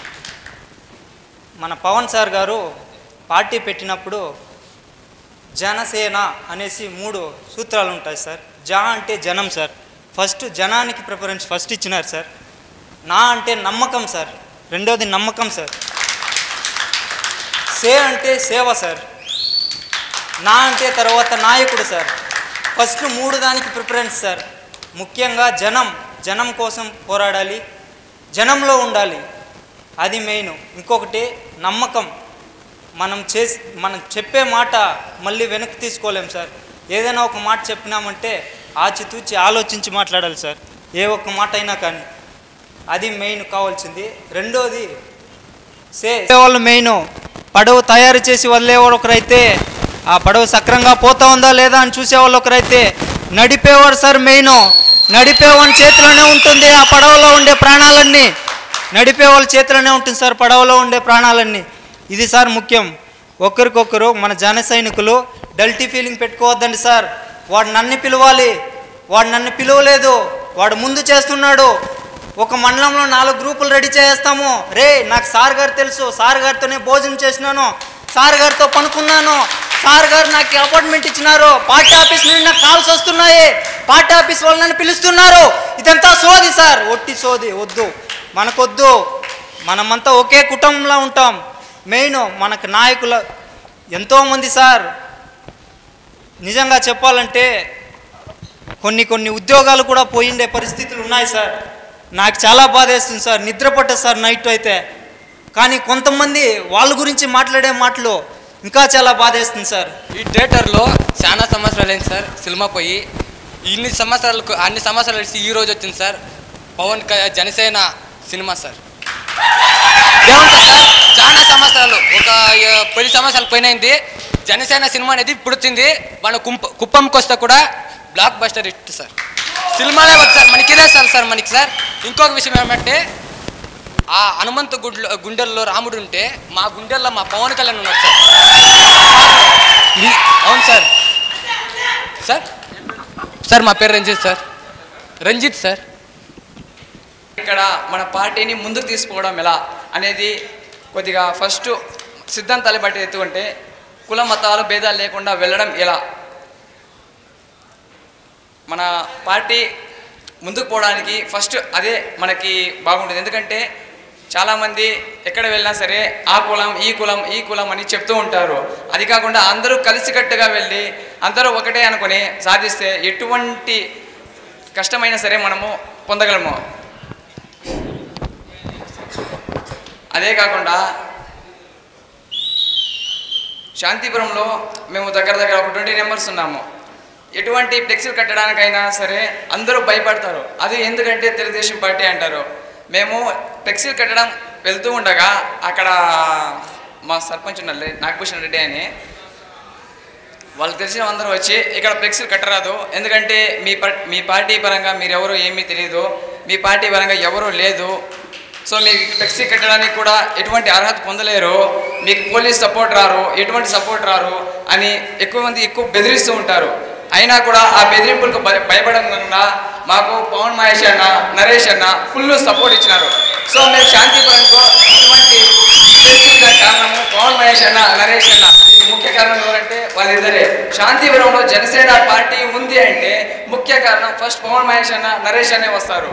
మన పవన్ సార్ గారు పార్టీ పెట్టినప్పుడు జనసేన అనేసి మూడు సూత్రాలు ఉంటాయి సార్ జా అంటే జనం సార్ ఫస్ట్ జనానికి ప్రిఫరెన్స్ ఫస్ట్ ఇచ్చినారు సార్ నా అంటే నమ్మకం సార్ రెండోది నమ్మకం సార్ సే అంటే సేవ సార్ నా అంటే తర్వాత నాయకుడు సార్ ఫస్ట్ మూడు దానికి ప్రిఫరెన్స్ సార్ ముఖ్యంగా జనం జనం కోసం పోరాడాలి జనంలో ఉండాలి అది మెయిన్ ఇంకొకటి నమ్మకం మనం చేసి మనం చెప్పే మాట మళ్ళీ వెనక్కి తీసుకోలేం సార్ ఏదైనా ఒక మాట చెప్పినామంటే ఆచితూచి ఆలోచించి మాట్లాడాలి సార్ ఏ ఒక్క మాట అయినా కానీ అది మెయిన్ కావాల్సింది రెండోది సే వాళ్ళు మెయిన్ పడవ తయారు చేసి వదిలేవాడు ఒకరైతే ఆ పడవ సక్రంగా పోతా ఉందా లేదా అని చూసేవాళ్ళు ఒకరైతే నడిపేవాడు సార్ మెయిన్ నడిపేవాడి చేతిలోనే ఉంటుంది ఆ పడవలో ఉండే ప్రాణాలన్నీ నడిపే వాళ్ళ చేతిలోనే ఉంటుంది సార్ పడవలో ఉండే ప్రాణాలన్నీ ఇది సార్ ముఖ్యం ఒకరికొకరు మన జన సైనికులు డల్టీ ఫీలింగ్ పెట్టుకోవద్దండి సార్ వాడు నన్ను పిలవాలి వాడు నన్ను పిలవలేదు వాడు ముందు చేస్తున్నాడు ఒక మండలంలో నాలుగు గ్రూపులు రెడీ చేస్తాము రే నాకు సార్ గారు తెలుసు సార్ గారితోనే భోజనం చేసినాను సార్ గారితో పనుకున్నాను సార్ గారు నాకు అపాయింట్మెంట్ ఇచ్చినారు పార్టీ ఆఫీస్ నుండి నాకు కాల్స్ వస్తున్నాయి పార్టీ ఆఫీస్ వాళ్ళు నన్ను పిలుస్తున్నారు ఇదంతా సోది సార్ ఒట్టి సోది వద్దు మనకొద్దు మనమంతా ఒకే కుటుంబంలో ఉంటాం మెయిన్ మనకు నాయకుల ఎంతోమంది సార్ నిజంగా చెప్పాలంటే కొన్ని కొన్ని ఉద్యోగాలు కూడా పోయిండే పరిస్థితులు ఉన్నాయి సార్ నాకు చాలా బాధేస్తుంది సార్ నిద్ర పట్టదు సార్ నైట్ అయితే కానీ కొంతమంది వాళ్ళ గురించి మాట్లాడే మాటలు ఇంకా చాలా బాధేస్తుంది సార్ ఈ థియేటర్లో చాలా సంవత్సరాలు అయింది సార్ సినిమా పోయి ఇన్ని సంవత్సరాలకు అన్ని సంవత్సరాలు వచ్చి ఈ రోజు వచ్చింది సార్ పవన్ క- జనసేన సినిమా సార్ ఏమంటారు సార్ చాలా సంవత్సరాలు ఒక ఆ, పది సంవత్సరాలు పోయినైంది జనసేన సినిమా అనేది ఇప్పుడు వచ్చింది మన కుంప కుప్పంకి వస్తే కూడా బ్లాక్ బస్టర్ హిట్ సార్ సినిమానే వద్దు సార్ మనకి ఇదే సార్ సార్ మనకి సార్ ఇంకొక విషయం ఏమంటే ఆ హనుమంత గుడ్లో గుండెల్లో రాముడు ఉంటే మా గుండెల్లో మా పవన్ కళ్యాణ్ ఉన్నాడు సార్ మీ- అవును సార్ సార్ సార్ మా పేరు రంజిత్ సార్ రంజిత్ సార్ ఇక్కడ మన పార్టీని ముందుకు తీసుకుపోవడం ఎలా అనేది కొద్దిగా ఫస్ట్ సిద్ధాంతాలు బట్టి ఎత్తుకుంటే కుల మతాలు భేదాలు లేకుండా వెళ్ళడం ఎలా మన పార్టీ ముందుకు పోవడానికి ఫస్ట్ అదే మనకి బాగుంటుంది ఎందుకంటే చాలామంది ఎక్కడ వెళ్ళినా సరే ఆ కులం ఈ కులం ఈ కులం అని చెప్తూ ఉంటారు అది కాకుండా అందరూ కలిసికట్టుగా వెళ్ళి అందరూ ఒకటే అనుకొని సాధిస్తే ఎటువంటి కష్టమైనా సరే మనము పొందగలము అదే కాకుండా శాంతిపురంలో మేము దగ్గర దగ్గర ఒక ట్వంటీ నెంబర్స్ ఉన్నాము ఎటువంటి ఫ్లెక్సీలు కట్టడానికైనా సరే అందరూ భయపడతారు అది ఎందుకంటే తెలుగుదేశం పార్టీ అంటారు మేము ఫ్లెక్సీలు కట్టడం వెళ్తూ ఉండగా అక్కడ మా సర్పంచ్ ఉన్నారు నాగభూషణ్ రెడ్డి అని వాళ్ళు తెలిసిన అందరూ వచ్చి ఇక్కడ ఫ్లెక్సీలు కట్టరాదు ఎందుకంటే మీ ప- మీ పార్టీ పరంగా మీరెవరు ఏమీ తెలియదు మీ పార్టీ పరంగా ఎవరూ లేదు సో మీకు ఫ్లెక్సీ కట్టడానికి కూడా ఎటువంటి అర్హత పొందలేరు మీకు పోలీస్ సపోర్ట్ రారు ఎటువంటి సపోర్ట్ రారు అని ఎక్కువ మంది ఎక్కువ బెదిరిస్తూ ఉంటారు అయినా కూడా ఆ బెదిరింపులకు భయ భయపడకుండా మాకు పవన్ మహేష్ అన్న నరేష్ అన్న ఫుల్ సపోర్ట్ ఇచ్చినారు సో మేము శాంతిపురంలో ఇటువంటి చర్చించిన కారణము పవన్ మహేష్ అన్న నరేష్ అన్న ఈ ముఖ్య కారణం ఎవరంటే వాళ్ళిద్దరే శాంతిపురంలో జనసేన పార్టీ ఉంది అంటే ముఖ్య కారణం ఫస్ట్ పవన్ మహేష్ అన్న నరేష్ అనే వస్తారు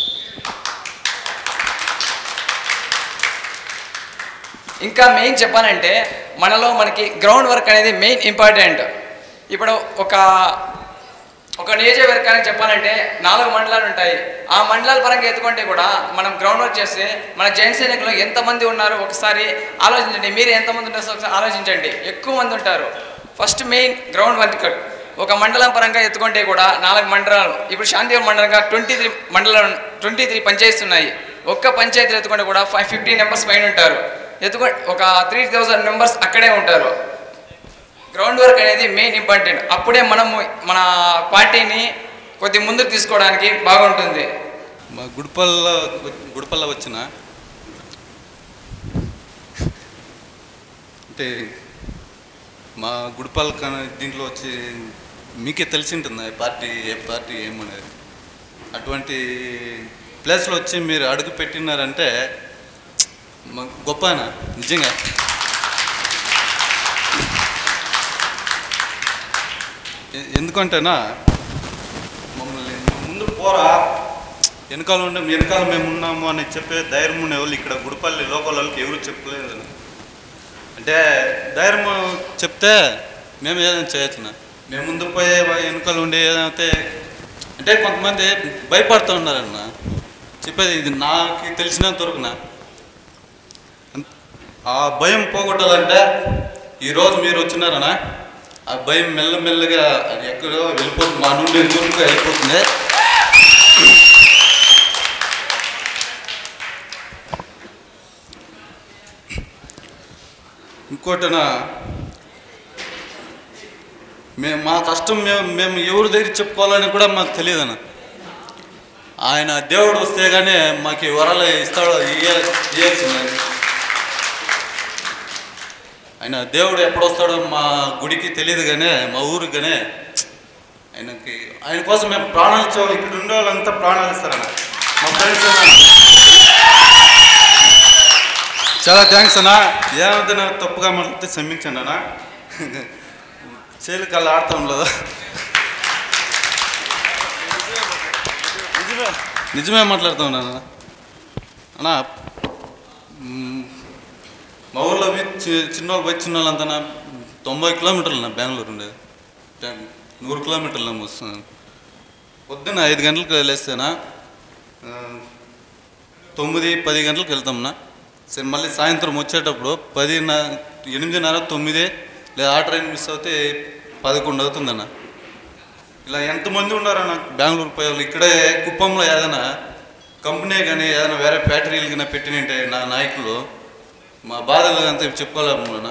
ఇంకా మెయిన్ చెప్పాలంటే మనలో మనకి గ్రౌండ్ వర్క్ అనేది మెయిన్ ఇంపార్టెంట్ ఇప్పుడు ఒక ఒక నియోజకవర్గానికి చెప్పాలంటే నాలుగు మండలాలు ఉంటాయి ఆ మండలాల పరంగా ఎత్తుకుంటే కూడా మనం గ్రౌండ్ వర్క్ చేస్తే మన జన సైనికులు ఎంతమంది ఉన్నారు ఒకసారి ఆలోచించండి మీరు ఎంతమంది ఉన్నారో ఒకసారి ఆలోచించండి ఎక్కువ మంది ఉంటారు ఫస్ట్ మెయిన్ గ్రౌండ్ వర్క్ ఒక మండలం పరంగా ఎత్తుకుంటే కూడా నాలుగు మండలాలు ఇప్పుడు శాంతిపురం మండలంగా ట్వంటీ త్రీ మండలం ట్వంటీ త్రీ పంచాయతీస్ ఉన్నాయి ఒక్క పంచాయతీలు ఎత్తుకుంటే కూడా ఫైవ్ ఫిఫ్టీ నెంబర్స్ పైన ఉంటారు ఎత్తుకో ఒక త్రీ థౌజండ్ మెంబర్స్ అక్కడే ఉంటారు గ్రౌండ్ వర్క్ అనేది మెయిన్ ఇంపార్టెంట్ అప్పుడే మనము మన పార్టీని కొద్ది ముందుకు తీసుకోవడానికి బాగుంటుంది మా గుడిపల్ల గుడిపల్ల వచ్చిన అంటే మా గుడిపాల కన- దీంట్లో వచ్చి మీకే తెలిసి ఉంటుంది ఏ పార్టీ ఏ పార్టీ ఏమనేది అటువంటి ప్లేస్లో వచ్చి మీరు అడుగు పెట్టినారంటే మ- గొప్పనా నిజంగా ఎ- ఎందుకంటేనా మమ్మల్ని ముందు పోరా వెనకాల ఉండే వెనకాల మేము ఉన్నాము అని చెప్పే ధైర్యం ఉండే వాళ్ళు ఇక్కడ గుడిపల్లి లోకల్ వాళ్ళకి ఎవరు చెప్పలేదు అంటే ధైర్యం చెప్తే మేము ఏదైనా చేయొచ్చునా మేము ముందు పోయే వెనకాల ఉండి ఏదైతే అంటే కొంతమంది భయపడుతూ ఉన్నారన్న చెప్పేది ఇది నాకు తెలిసినంత వరకునా ఆ భయం పోగొట్టాలంటే ఈరోజు మీరు వచ్చినారనా ఆ భయం మెల్లమెల్లగా అది ఎక్కడో వెళ్ళిపోతుంది మా నుండి దూరంగా వెళ్ళిపోతుంది ఇంకోటనా మేము మా కష్టం మేము మేము ఎవరి దగ్గర చెప్పుకోవాలని కూడా మాకు తెలియదన్న ఆయన దేవుడు వస్తే కానీ మాకు ఈ వరాలు ఇస్తాడో ఇయ్యాల్సిందని ఆయన దేవుడు ఎప్పుడు వస్తాడో మా గుడికి తెలియదు కానీ మా ఊరికి కానీ ఆయనకి ఆయన కోసం మేము ప్రాణాలు ఇచ్చేవాళ్ళు ఇక్కడ ఉండే వాళ్ళంతా ప్రాణాలు ఇస్తారన్న మా ఫ్రెండ్స్ చాలా థ్యాంక్స్ అన్న ఏమైనా తప్పుగా మాట్లాడితే క్షమించండి అన్న చేలు కళ్ళు ఆడుతూ ఉండదు నిజమే మాట్లాడుతూ ఉన్నాను అన్న. అన్న మ్, మా ఊర్లో పోయి చి- చిన్నోళ్ళు పోయి చిన్న వాళ్ళంతా తొంభై కిలోమీటర్లు నా బెంగళూరు ఉండేది టెన్- నూరు కిలోమీటర్లు ఏమో వస్తుంది పొద్దున్న ఐదు గంటలకు వెళ్ళేస్తేనా ఆ, తొమ్మిది పది గంటలకు వెళ్తాంనా సరే మళ్ళీ సాయంత్రం వచ్చేటప్పుడు పదిన్నర ఎనిమిదిన్నర తొమ్మిది లేదా ఆ ట్రైన్ మిస్ అవుతే పదకొండు అవుతుందన్న ఇలా ఎంతమంది ఉన్నారన్న బెంగళూరు పోయే వాళ్ళు ఇక్కడే కుప్పంలో ఏదైనా కంపెనీ కానీ ఏదైనా వేరే ఫ్యాక్టరీలు కానీ పెట్టినంటే నా నాయకులు మా బాధలు అంతా చెప్పుకోలేమన్నా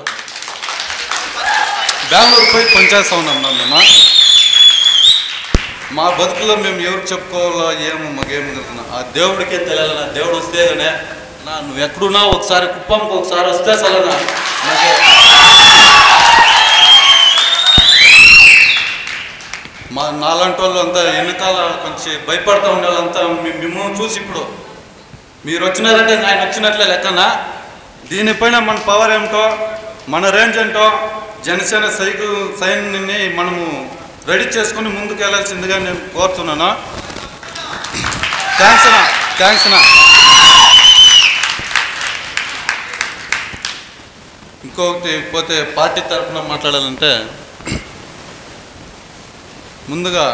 బెంగళూరు పోయి పనిచేస్తా ఉన్నాం మేము మా బతుకులో మేము ఎవరు చెప్పుకోవాలో ఏమో మాకేం కలుగుతున్నా ఆ దేవుడికే తెలియాలి నా దేవుడు వస్తే కానీ నా నువ్వు ఎక్కడున్నా ఒకసారి కుప్పంకి ఒకసారి వస్తే చల్లనా నాకే మా నాలాంటి వాళ్ళు అంతా వెనకాల కొంచెం భయపడతా ఉండే వాళ్ళంతా మీ- మిమ్మల్ని చూసి ఇప్పుడు మీరు వచ్చినారంటే ఆయన వచ్చినట్లే లెక్కన దీనిపైన మన పవర్ ఏమిటో మన రేంజ్ ఏంటో జనసేన సైకిల్ సైన్ని మనము రెడీ చేసుకుని ముందుకు వెళ్ళాల్సిందిగా నేను కోరుతున్నాను థ్యాంక్స్ అన్నా థ్యాంక్స్ అన్నా ఇంకొకటి పోతే పార్టీ తరఫున మాట్లాడాలంటే ముందుగా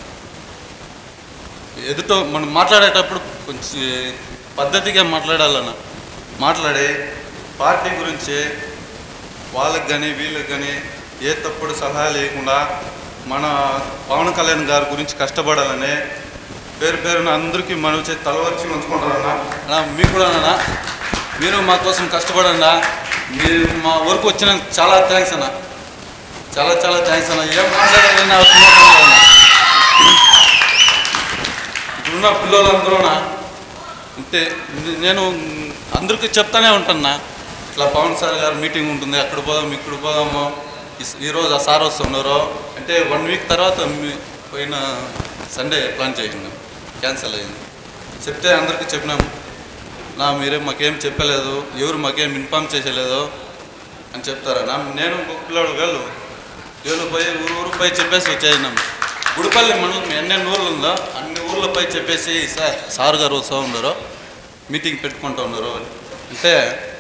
ఎదుట మనం మాట్లాడేటప్పుడు కొంచెం పద్ధతిగా మాట్లాడాలన్న మాట్లాడి పార్టీ గురించి వాళ్ళకి కానీ వీళ్ళకి కానీ ఏ తప్పుడు సలహా లేకుండా మన పవన్ కళ్యాణ్ గారి గురించి కష్టపడాలని పేరు పేరున అందరికీ మనం చేసి తలవచ్చి ఉంచుకుంటారన్నా అన్నా మీకు కూడా అన్నా మీరు మా కోసం కష్టపడన్నా మీరు మా వరకు వచ్చిన చాలా థ్యాంక్స్ అన్న చాలా చాలా థ్యాంక్స్ అన్న ఏం మాట్లాడాలని అవసరం లేదు అన్న. ఇప్పుడున్న పిల్లలందరూనా అంతే నేను అందరికీ చెప్తానే ఉంటాను ఇట్లా పవన్ సార్ గారు మీటింగ్ ఉంటుంది అక్కడ పోదాం ఇక్కడ పోదాము ఈ- ఈరోజు ఆ సార్ వస్తున్నారు అంటే వన్ వీక్ తర్వాత మీ- పోయిన సండే ప్లాన్ చేసింది క్యాన్సిల్ అయింది చెప్తే అందరికీ చెప్పినాం నా మీరే మాకేం చెప్పలేదు ఎవరు మాకేం ఇన్ఫామ్ చేసేలేదు అని చెప్తారా నేను ఇంకొక పిల్లాడు వేళ్ళు వేలు పోయి ఊరు ఊరు పోయి చెప్పేసి వచ్చేసినాం గుడిపల్లి మండలం ఎన్నెన్ని ఊర్లు ఉందో అన్ని ఊర్లపై చెప్పేసి సార్ సార్ గారు వస్తూ ఉన్నారు మీటింగ్ పెట్టుకుంటూ ఉన్నారు అని. అంటే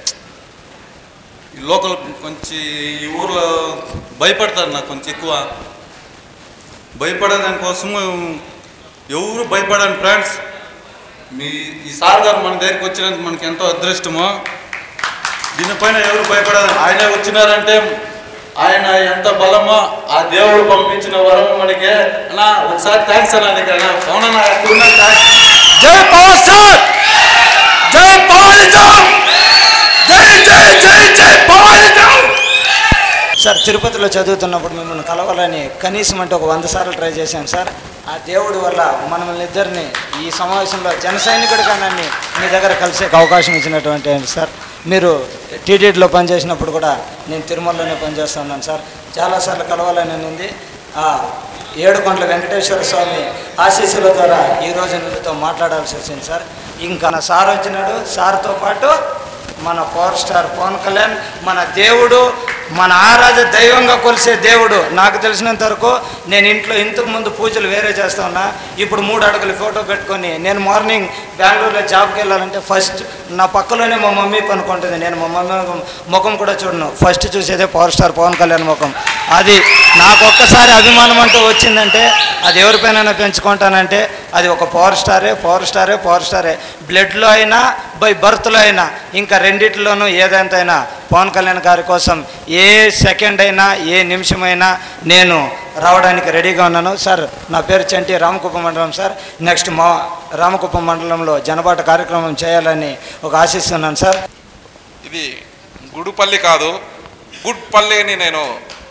ఈ లోకల్ కొంచెం ఈ ఊర్లో భయపడతారు నాకు కొంచెం ఎక్కువ భయపడే దానికోసం ఎవరు భయపడని ఫ్రెండ్స్ మీ ఈ సార్ గారు మన దగ్గరికి వచ్చినందుకు మనకి ఎంతో అదృష్టమో దీనిపైన ఎవరు భయపడదు ఆయనే వచ్చినారంటే ఆయన ఎంత బలమో ఆ దేవుడు పంపించిన వరం మనకి అన్నా ఒకసారి థ్యాంక్స్ అన్నా నీకు అన్నా పవన్ అన్న ఎక్కడున్నా థ్యాంక్స్ జై పవన్ సార్ జై పవన్ జై జై జై జై పవన్ సార్ తిరుపతిలో చదువుతున్నప్పుడు మిమ్మల్ని కలవాలని కనీసం అంటే ఒక వంద సార్లు ట్రై చేశాను సార్ ఆ దేవుడి వల్ల మనల్ని ఇద్దరిని ఈ సమావేశంలో జన సైనికుడిగా నన్ను మీ దగ్గర కలిసే అవకాశం ఇచ్చినటువంటి సార్ మీరు టీటీడీలో పనిచేసినప్పుడు కూడా నేను తిరుమలలోనే పనిచేస్తున్నాను సార్ చాలాసార్లు కలవాలని ఉంది ఆ ఏడుకొండల వెంకటేశ్వర స్వామి ఆశీస్సుల ద్వారా ఈరోజు మీతో మాట్లాడాల్సి వచ్చింది సార్ ఇంకా నా సార్ వచ్చినాడు సార్తో పాటు మన పవర్ స్టార్ పవన్ కళ్యాణ్ మన దేవుడు మన ఆరాధ దైవంగా కొలిసే దేవుడు నాకు తెలిసినంత వరకు నేను ఇంట్లో ఇంతకు ముందు పూజలు వేరే చేస్తా ఉన్నా ఇప్పుడు మూడు అడుగులు ఫోటో పెట్టుకొని నేను మార్నింగ్ బెంగళూరులో జాబ్కి వెళ్ళాలంటే ఫస్ట్ నా పక్కలోనే మా మమ్మీ పనుకుంటుంది నేను మా మమ్మీ ముఖం కూడా చూడను ఫస్ట్ చూసేదే పవర్ స్టార్ పవన్ కళ్యాణ్ ముఖం అది నాకు ఒక్కసారి అభిమానం అంటూ వచ్చిందంటే అది ఎవరిపైన పెంచుకుంటానంటే అది ఒక పవర్ స్టారే పవర్ స్టారే పవర్ స్టారే బ్లడ్లో అయినా బై బర్త్లో అయినా ఇంకా రెండిట్లోనూ ఏదైనా పవన్ కళ్యాణ్ గారి కోసం ఏ సెకండ్ అయినా ఏ నిమిషమైనా నేను రావడానికి రెడీగా ఉన్నాను సార్ నా పేరు చంటి రామకుప్ప మండలం సార్ నెక్స్ట్ మా రామకుప్ప మండలంలో జనబాట కార్యక్రమం చేయాలని ఒక ఆశిస్తున్నాను సార్ ఇది గుడుపల్లి కాదు గుడ్పల్లి అని నేను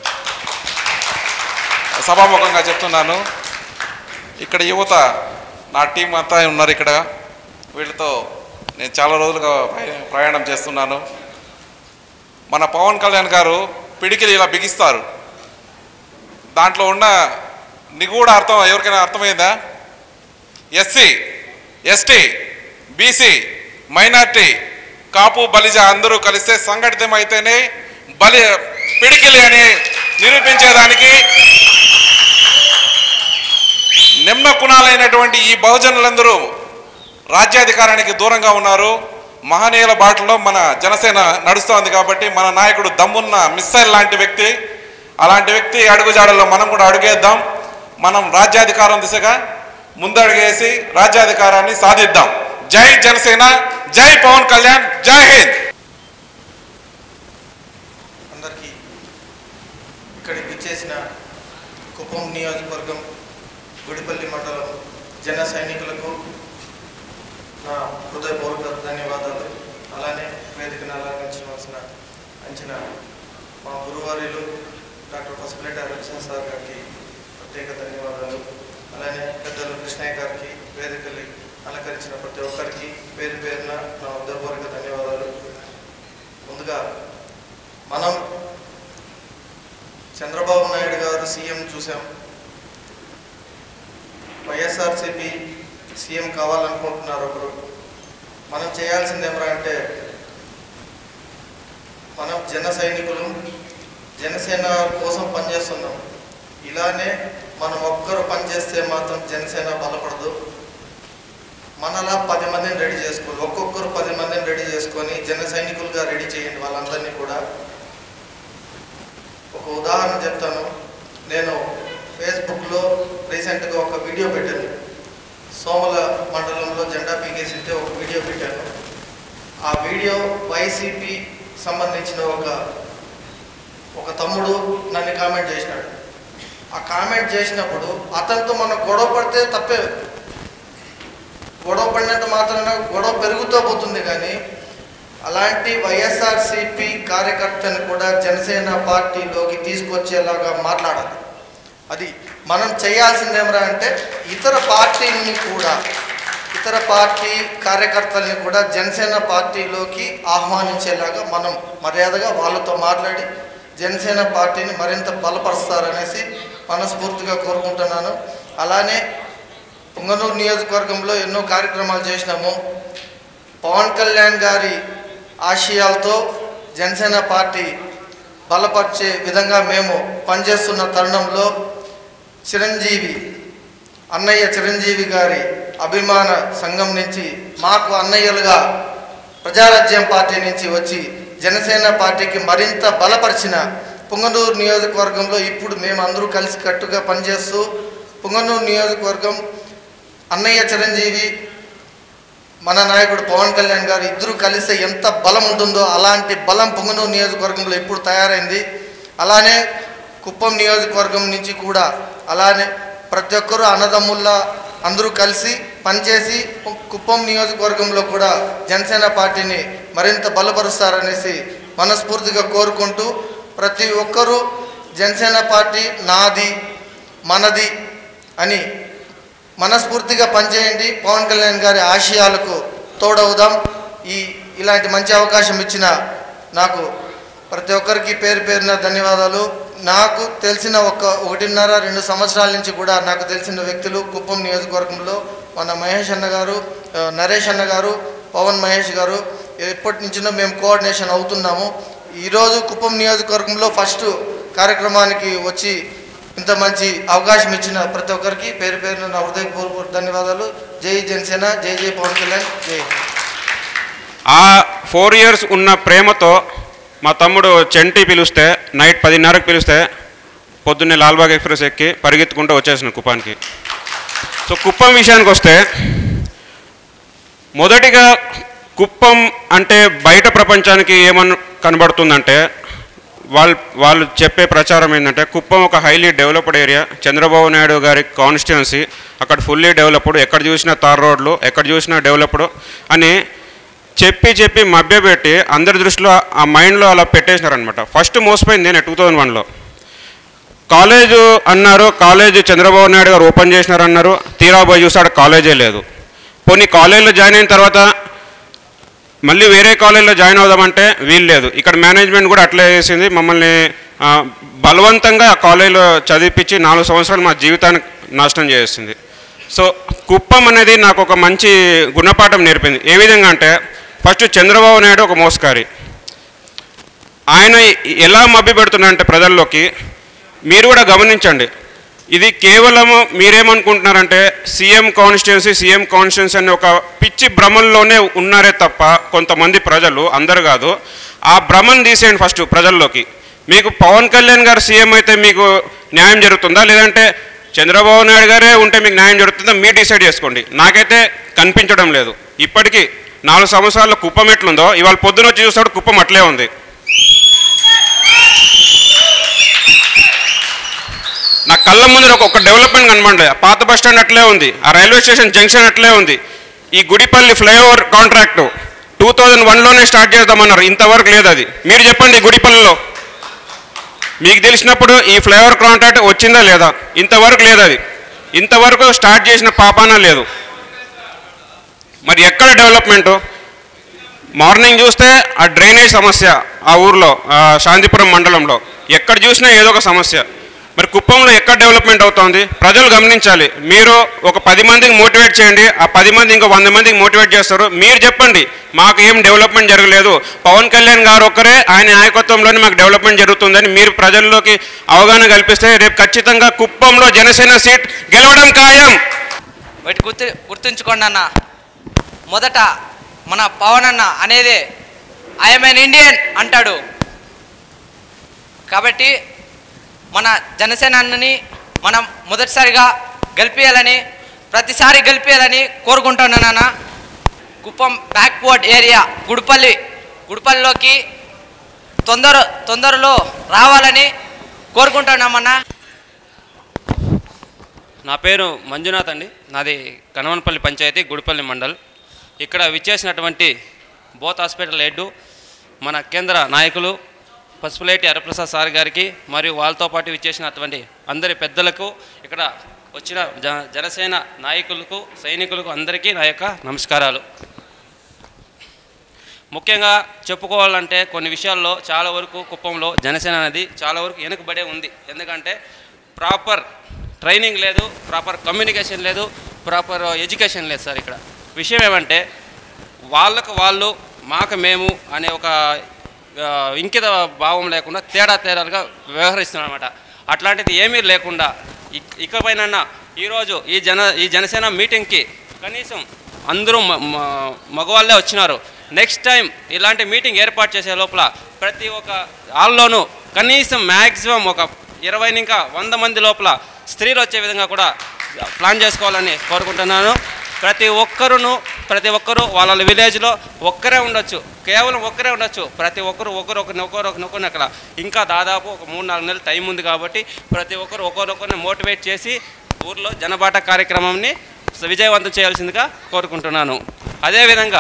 సభాముఖంగా చెప్తున్నాను ఇక్కడ యువత నా టీం అంతా ఉన్నారు ఇక్కడ వీళ్ళతో నేను చాలా రోజులుగా ప్రయా- ప్రయాణం చేస్తున్నాను మన పవన్ కళ్యాణ్ గారు పిడికిలు ఇలా బిగిస్తారు దాంట్లో ఉన్న నిగూఢ అర్థం ఎవరికైనా అర్థమైందా SC ST BC minority Kapu Balija అందరూ కలిస్తే సంఘటితం అయితేనే బలి పిడికిలి అని నిరూపించేదానికి నిమ్న కుణాలైనటువంటి ఈ బహుజనులందరూ రాజ్యాధికారానికి దూరంగా ఉన్నారు మహనీయుల బాటలో మన జనసేన నడుస్తోంది కాబట్టి మన నాయకుడు దమ్మున్న మిస్సైల్ లాంటి వ్యక్తి అలాంటి వ్యక్తి అడుగుజాడల్లో మనం కూడా అడుగేద్దాం మనం రాజ్యాధికారం దిశగా ముందడుగేసి రాజ్యాధికారాన్ని సాధిద్దాం జై జనసేన జై పవన్ కళ్యాణ్ జై హింద్ అందరికీ ఇక్కడికి విచ్చేసిన కుప్పం నియోజకవర్గం గుడిపల్లి మండలం జన సైనికులకు నా హృదయపూర్వక ధన్యవాదాలు అలానే వేదికను అలంకరించవలసిన అంచిన మా గురువారిలు డాక్టర్ పసుపులేట రక్షణ సార్ గారికి ప్రత్యేక ధన్యవాదాలు అలానే పెద్దలు కృష్ణయ్య గారికి వేదికలు అలంకరించిన ప్రతి ఒక్కరికి పేరు పేరున నా హృదయపూర్వక ధన్యవాదాలు ముందుగా మనం చంద్రబాబు నాయుడు గారు సీఎం చూసాం వైఎస్ఆర్సీపీ సీఎం కావాలనుకుంటున్నారు ఒకరు మనం చేయాల్సింది ఏమరా అంటే మనం జన సైనికులు జనసేన కోసం పనిచేస్తున్నాం ఇలానే మనం ఒక్కరు పనిచేస్తే మాత్రం జనసేన బలపడదు మనలా పది మందిని రెడీ చేసుకోవాలి ఒక్కొక్కరు పది మందిని రెడీ చేసుకొని జన సైనికులుగా రెడీ చేయండి వాళ్ళందరినీ కూడా ఒక ఉదాహరణ చెప్తాను నేను ఫేస్బుక్లో రీసెంట్గా ఒక వీడియో పెట్టాను సోమల మండలంలో జెండా పీకేసింటే ఒక వీడియో పెట్టాను ఆ వీడియో వైసీపీ సంబంధించిన ఒక ఒక తమ్ముడు నన్ను కామెంట్ చేసినాడు ఆ కామెంట్ చేసినప్పుడు అతనితో మనం గొడవ పడితే తప్పే గొడవ పడినంత మాత్రాన గొడవ పెరుగుతూ పోతుంది కానీ అలాంటి వైఎస్ఆర్సిపి కార్యకర్తని కూడా జనసేన పార్టీలోకి తీసుకొచ్చేలాగా మాట్లాడాలి అది మనం చేయాల్సింది ఏమరా అంటే ఇతర పార్టీని కూడా ఇతర పార్టీ కార్యకర్తల్ని కూడా జనసేన పార్టీలోకి ఆహ్వానించేలాగా మనం మర్యాదగా వాళ్ళతో మాట్లాడి జనసేన పార్టీని మరింత బలపరుస్తారనేసి మనస్ఫూర్తిగా కోరుకుంటున్నాను అలానే పుంగనూరు నియోజకవర్గంలో ఎన్నో కార్యక్రమాలు చేసినాము పవన్ కళ్యాణ్ గారి ఆశయాలతో జనసేన పార్టీ బలపరిచే విధంగా మేము పనిచేస్తున్న తరుణంలో చిరంజీవి అన్నయ్య చిరంజీవి గారి అభిమాన సంఘం నుంచి మాకు అన్నయ్యలుగా ప్రజారాజ్యం పార్టీ నుంచి వచ్చి జనసేన పార్టీకి మరింత బలపరిచిన పుంగనూరు నియోజకవర్గంలో ఇప్పుడు మేము అందరూ కలిసి కట్టుగా పనిచేస్తూ పుంగనూరు నియోజకవర్గం అన్నయ్య చిరంజీవి మన నాయకుడు పవన్ కళ్యాణ్ గారు ఇద్దరు కలిస్తే ఎంత బలం ఉంటుందో అలాంటి బలం పొంగనూరు నియోజకవర్గంలో ఇప్పుడు తయారైంది అలానే కుప్పం నియోజకవర్గం నుంచి కూడా అలానే ప్రతి ఒక్కరూ అన్నదమ్ముల్లా అందరూ కలిసి పనిచేసి కుప్పం నియోజకవర్గంలో కూడా జనసేన పార్టీని మరింత బలపరుస్తారనేసి మనస్ఫూర్తిగా కోరుకుంటూ ప్రతి ఒక్కరూ జనసేన పార్టీ నాది మనది అని మనస్ఫూర్తిగా పనిచేయండి పవన్ కళ్యాణ్ గారి ఆశయాలకు తోడవుదాం ఈ ఇలాంటి మంచి అవకాశం ఇచ్చిన నాకు ప్రతి ఒక్కరికి పేరు పేరున ధన్యవాదాలు నాకు తెలిసిన ఒక ఒకటిన్నర రెండు సంవత్సరాల నుంచి కూడా నాకు తెలిసిన వ్యక్తులు కుప్పం నియోజకవర్గంలో మన మహేష్ అన్న గారు ఆ, నరేష్ అన్న గారు పవన్ మహేష్ గారు ఎప్పటి నుంచినో మేము కోఆర్డినేషన్ అవుతున్నాము ఈరోజు కుప్పం నియోజకవర్గంలో ఫస్ట్ కార్యక్రమానికి వచ్చి ఇంత మంచి అవకాశం ఇచ్చిన ప్రతి ఒక్కరికి పేరు పేరున నా హృదయపూర్వక ధన్యవాదాలు జై జనసేన జై జై పవన్ కళ్యాణ్ జై హింద్. ఆ ఫోర్ ఇయర్స్ ఉన్న ప్రేమతో మా తమ్ముడు చెంటి పిలిస్తే నైట్ పదిన్నరకు పిలిస్తే పొద్దున్నే లాల్బాగ్ ఎక్స్ప్రెస్ ఎక్కి పరిగెత్తుకుంటూ వచ్చేసిన కుప్పానికి సో కుప్పం విషయానికి వస్తే మొదటిగా కుప్పం అంటే బయట ప్రపంచానికి ఏమన్ కనబడుతుందంటే వాళ్ళు వాళ్ళు చెప్పే ప్రచారం ఏంటంటే కుప్పం ఒక highly developed area Chandrababu Naidu గారి కాన్స్టిట్యున్సీ అక్కడ ఫుల్లీ డెవలప్డ్ ఎక్కడ చూసినా తార్ రోడ్లు ఎక్కడ చూసినా డెవలప్డ్ అని చెప్పి చెప్పి మభ్యపెట్టి అందరి దృష్టిలో ఆ మైండ్లో అలా పెట్టేసినారనమాట ఫస్ట్ మోసపోయింది నేను టూ థౌజండ్ వన్లో కాలేజు అన్నారు కాలేజ్ చంద్రబాబు నాయుడు గారు ఓపెన్ చేసినారన్నారు తీరా పోయి చూసాడు కాలేజే లేదు పోనీ కాలేజీలో జాయిన్ అయిన తర్వాత మళ్ళీ వేరే కాలేజీలో జాయిన్ అవుదామంటే వీలు లేదు ఇక్కడ మేనేజ్మెంట్ కూడా అట్లే చేసింది మమ్మల్ని ఆ, బలవంతంగా ఆ కాలేజీలో చదివిపించి నాలుగు సంవత్సరాలు మా జీవితాన్ని నాశనం చేసింది సో కుప్పం అనేది నాకు ఒక మంచి గుణపాఠం నేర్పింది ఏ విధంగా అంటే ఫస్ట్ చంద్రబాబు నాయుడు ఒక మోసకారి ఆయన ఎలా మభ్య పెడుతున్నారంటే ప్రజల్లోకి మీరు కూడా గమనించండి ఇది కేవలము మీరేమనుకుంటున్నారంటే సీఎం కాన్స్టిట్యున్సీ సీఎం కాన్స్టిట్యున్సీ అనే ఒక పిచ్చి భ్రమంలోనే ఉన్నారే తప్ప కొంతమంది ప్రజలు అందరు కాదు ఆ భ్రమను తీసేయండి ఫస్ట్ ప్రజల్లోకి మీకు పవన్ కళ్యాణ్ గారు సీఎం అయితే మీకు న్యాయం జరుగుతుందా లేదంటే చంద్రబాబు నాయుడు గారే ఉంటే మీకు న్యాయం జరుగుతుందా మీరు డిసైడ్ చేసుకోండి నాకైతే కనిపించడం లేదు ఇప్పటికీ నాలుగు సంవత్సరాల్లో కుప్పం ఎట్లుందో ఇవాళ పొద్దున వచ్చి చూస్తాడు కుప్పం అట్లే ఉంది నా కళ్ళ ముందర ఒక ఒక డెవలప్మెంట్ కనబడలే ఆ పాత బస్ స్టాండ్ అట్లే ఉంది ఆ రైల్వే స్టేషన్ జంక్షన్ అట్లే ఉంది ఈ Gudipalli flyover contract two thousand వన్లోనే స్టార్ట్ చేద్దామన్నారు ఇంతవరకు లేదు అది మీరు చెప్పండి గుడిపల్లిలో మీకు తెలిసినప్పుడు ఈ ఫ్లైఓవర్ కాంట్రాక్ట్ వచ్చిందా లేదా ఇంతవరకు లేదు అది ఇంతవరకు స్టార్ట్ చేసిన పాపాన లేదు మరి ఎక్కడ డెవలప్మెంటు మార్నింగ్ చూస్తే ఆ డ్రైనేజ్ సమస్య ఆ ఊర్లో ఆ శాంతిపురం మండలంలో ఎక్కడ చూసినా ఏదో ఒక సమస్య మరి కుప్పంలో ఎక్కడ డెవలప్మెంట్ అవుతోంది ప్రజలు గమనించాలి మీరు ఒక పది మందికి మోటివేట్ చేయండి ఆ పది మంది ఇంకో వంద మందికి మోటివేట్ చేస్తారు మీరు చెప్పండి మాకు ఏం డెవలప్మెంట్ జరగలేదు పవన్ కళ్యాణ్ గారు ఒక్కరే ఆయన నాయకత్వంలోనే మాకు డెవలప్మెంట్ జరుగుతుందని మీరు ప్రజల్లోకి అవగాహన కల్పిస్తే రేపు ఖచ్చితంగా కుప్పంలో జనసేన సీట్ గెలవడం ఖాయం వాటి గుర్తు గుర్తుంచుకోండి అన్న మొదట మన పవన్ అన్న అనేది ఐఎమ్ ఎన్ ఇండియన్ అంటాడు కాబట్టి మన జనసేన అన్నని మనం మొదటిసారిగా గెలిపించాలని ప్రతిసారి గెలిపించాలని కోరుకుంటున్నాను నాన్న కుప్పం బ్యాక్వర్డ్ ఏరియా గుడిపల్లి గుడిపల్లిలోకి తొందర తొందరలో రావాలని కోరుకుంటున్నామన్నా నా పేరు మంజునాథ్ అండి నాది కనవనపల్లి పంచాయతీ గుడిపల్లి మండల్ ఇక్కడ విచ్చేసినటువంటి బోత్ హాస్పిటల్ హెడ్ మన కేంద్ర నాయకులు పసుపులేటి హరప్రసాద్ సార్ గారికి మరియు వాళ్ళతో పాటు విచ్చేసినటువంటి అందరి పెద్దలకు ఇక్కడ వచ్చిన జ జనసేన నాయకులకు సైనికులకు అందరికీ నా యొక్క నమస్కారాలు ముఖ్యంగా చెప్పుకోవాలంటే కొన్ని విషయాల్లో చాలా వరకు కుప్పంలో జనసేన అనేది చాలా వరకు వెనుకబడే ఉంది ఎందుకంటే ప్రాపర్ ట్రైనింగ్ లేదు ప్రాపర్ కమ్యూనికేషన్ లేదు ప్రాపర్ ఎడ్యుకేషన్ లేదు సార్ ఇక్కడ విషయం ఏమంటే వాళ్ళకు వాళ్ళు మాకు మేము అనే ఒక ఆ, ఇంకిత భావం లేకుండా తేడా తేడాలుగా వ్యవహరిస్తున్నాం అనమాట అట్లాంటిది ఏమీ లేకుండా ఇక ఇకపైన ఈరోజు ఈ జన ఈ జనసేన మీటింగ్కి కనీసం అందరూ మ- మ- మగవాళ్ళే వచ్చినారు నెక్స్ట్ టైం ఇలాంటి మీటింగ్ ఏర్పాటు చేసే లోపల ప్రతి ఒక్క హాల్లోనూ కనీసం మ్యాక్సిమం ఒక ఇరవై ఇంకా వంద మంది లోపల స్త్రీలు వచ్చే విధంగా కూడా ప్లాన్ చేసుకోవాలని కోరుకుంటున్నాను ప్రతి ఒక్కరును ప్రతి ఒక్కరు వాళ్ళ విలేజ్లో ఒక్కరే ఉండొచ్చు కేవలం ఒక్కరే ఉండొచ్చు ప్రతి ఒక్కరు ఒకరు ఒకరిని ఒకరు ఒకరిని అక్కడ ఇంకా దాదాపు ఒక మూడు నాలుగు నెలలు టైం ఉంది కాబట్టి ప్రతి ఒక్కరు ఒకరొకరిని మోటివేట్ చేసి ఊర్లో జనబాట కార్యక్రమాన్ని విజయవంతం చేయాల్సిందిగా కోరుకుంటున్నాను అదేవిధంగా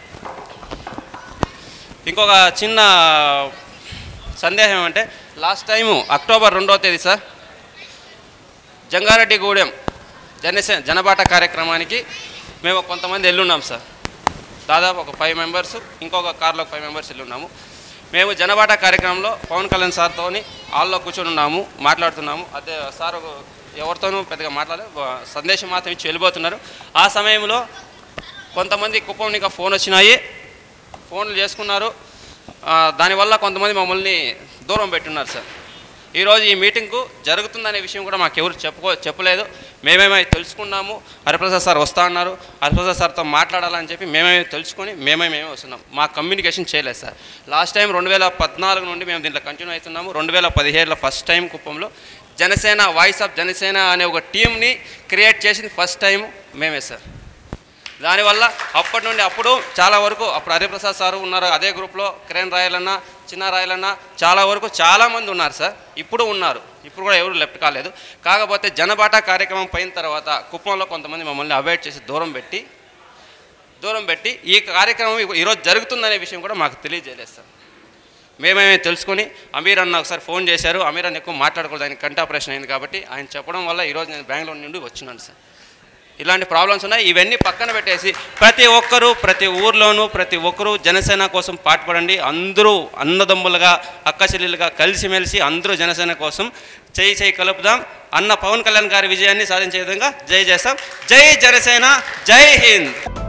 ఇంకొక చిన్న సందేహం ఏమంటే లాస్ట్ టైము అక్టోబర్ రెండవ తేదీ సార్ జంగారెడ్డిగూడెం జనసేన జనబాట కార్యక్రమానికి మేము కొంతమంది వెళ్ళున్నాం సార్ దాదాపు ఒక ఫైవ్ మెంబర్స్ ఇంకొక కార్లో ఫైవ్ మెంబర్స్ వెళ్ళున్నాము మేము జనబాట కార్యక్రమంలో పవన్ కళ్యాణ్ సార్తోని హాల్లో కూర్చొని ఉన్నాము మాట్లాడుతున్నాము అదే సార్ ఎవరితోనూ పెద్దగా మాట్లాడలే సందేశం మాత్రం ఇచ్చి వెళ్ళిపోతున్నారు ఆ సమయంలో కొంతమంది కుప్పం ఇంకా ఫోన్ వచ్చినాయి ఫోన్లు చేసుకున్నారు ఆ, దానివల్ల కొంతమంది మమ్మల్ని దూరం పెట్టున్నారు సార్ ఈరోజు ఈ మీటింగ్కు జరుగుతుందనే విషయం కూడా మాకు ఎవరు చెప్పుకో చెప్పలేదు మేమేమై తెలుసుకున్నాము హరిప్రసాద్ సార్ వస్తా అన్నారు హరిప్రసాద్ సార్తో మాట్లాడాలని చెప్పి మేమే తెలుసుకొని మేమే మేమే వస్తున్నాం మా కమ్యూనికేషన్ చేయలేదు సార్ లాస్ట్ టైం రెండు వేల పద్నాలుగు నుండి మేము దీంట్లో కంటిన్యూ అవుతున్నాము రెండు వేల పదిహేడులో ఫస్ట్ టైం కుప్పంలో జనసేన వాయిస్ ఆఫ్ జనసేన అనే ఒక టీంని క్రియేట్ చేసింది ఫస్ట్ టైం మేమే సార్ దానివల్ల అప్పటి నుండి అప్పుడు చాలా వరకు అప్పుడు హరిప్రసాద్ సార్ ఉన్నారు అదే గ్రూప్లో కిరణ్ రాయలన్న చిన్న రాయలన్న చాలా వరకు చాలామంది ఉన్నారు సార్ ఇప్పుడు ఉన్నారు ఇప్పుడు కూడా ఎవరు లెఫ్ట్ కాలేదు కాకపోతే జనబాట కార్యక్రమం పోయిన తర్వాత కుప్పంలో కొంతమంది మమ్మల్ని అవాయిడ్ చేసి దూరం పెట్టి దూరం పెట్టి ఈ కార్యక్రమం ఇప్పు- ఈరోజు జరుగుతుందనే విషయం కూడా మాకు తెలియజేయలేదు సార్ మేమేమే తెలుసుకొని అమీర్ అన్న ఒకసారి ఫోన్ చేశారు అమీర్ అన్న ఎక్కువ మాట్లాడకూడదు ఆయన కంటి ఆపరేషన్ అయింది కాబట్టి ఆయన చెప్పడం వల్ల ఈరోజు నేను బెంగళూరు నుండి వచ్చినాను సార్ ఇలాంటి ప్రాబ్లమ్స్ ఉన్నాయి ఇవన్నీ పక్కన పెట్టేసి ప్రతి ఒక్కరూ ప్రతి ఊర్లోనూ ప్రతి ఒక్కరూ జనసేన కోసం పాటుపడండి అందరూ అన్నదమ్ములుగా అక్క చెల్లెలుగా కలిసిమెలిసి అందరూ జనసేన కోసం చేయి చేయి కలుపుదాం అన్న పవన్ కళ్యాణ్ గారి విజయాన్ని సాధించే విధంగా జై చేస్తాం జై జనసేన జై హింద్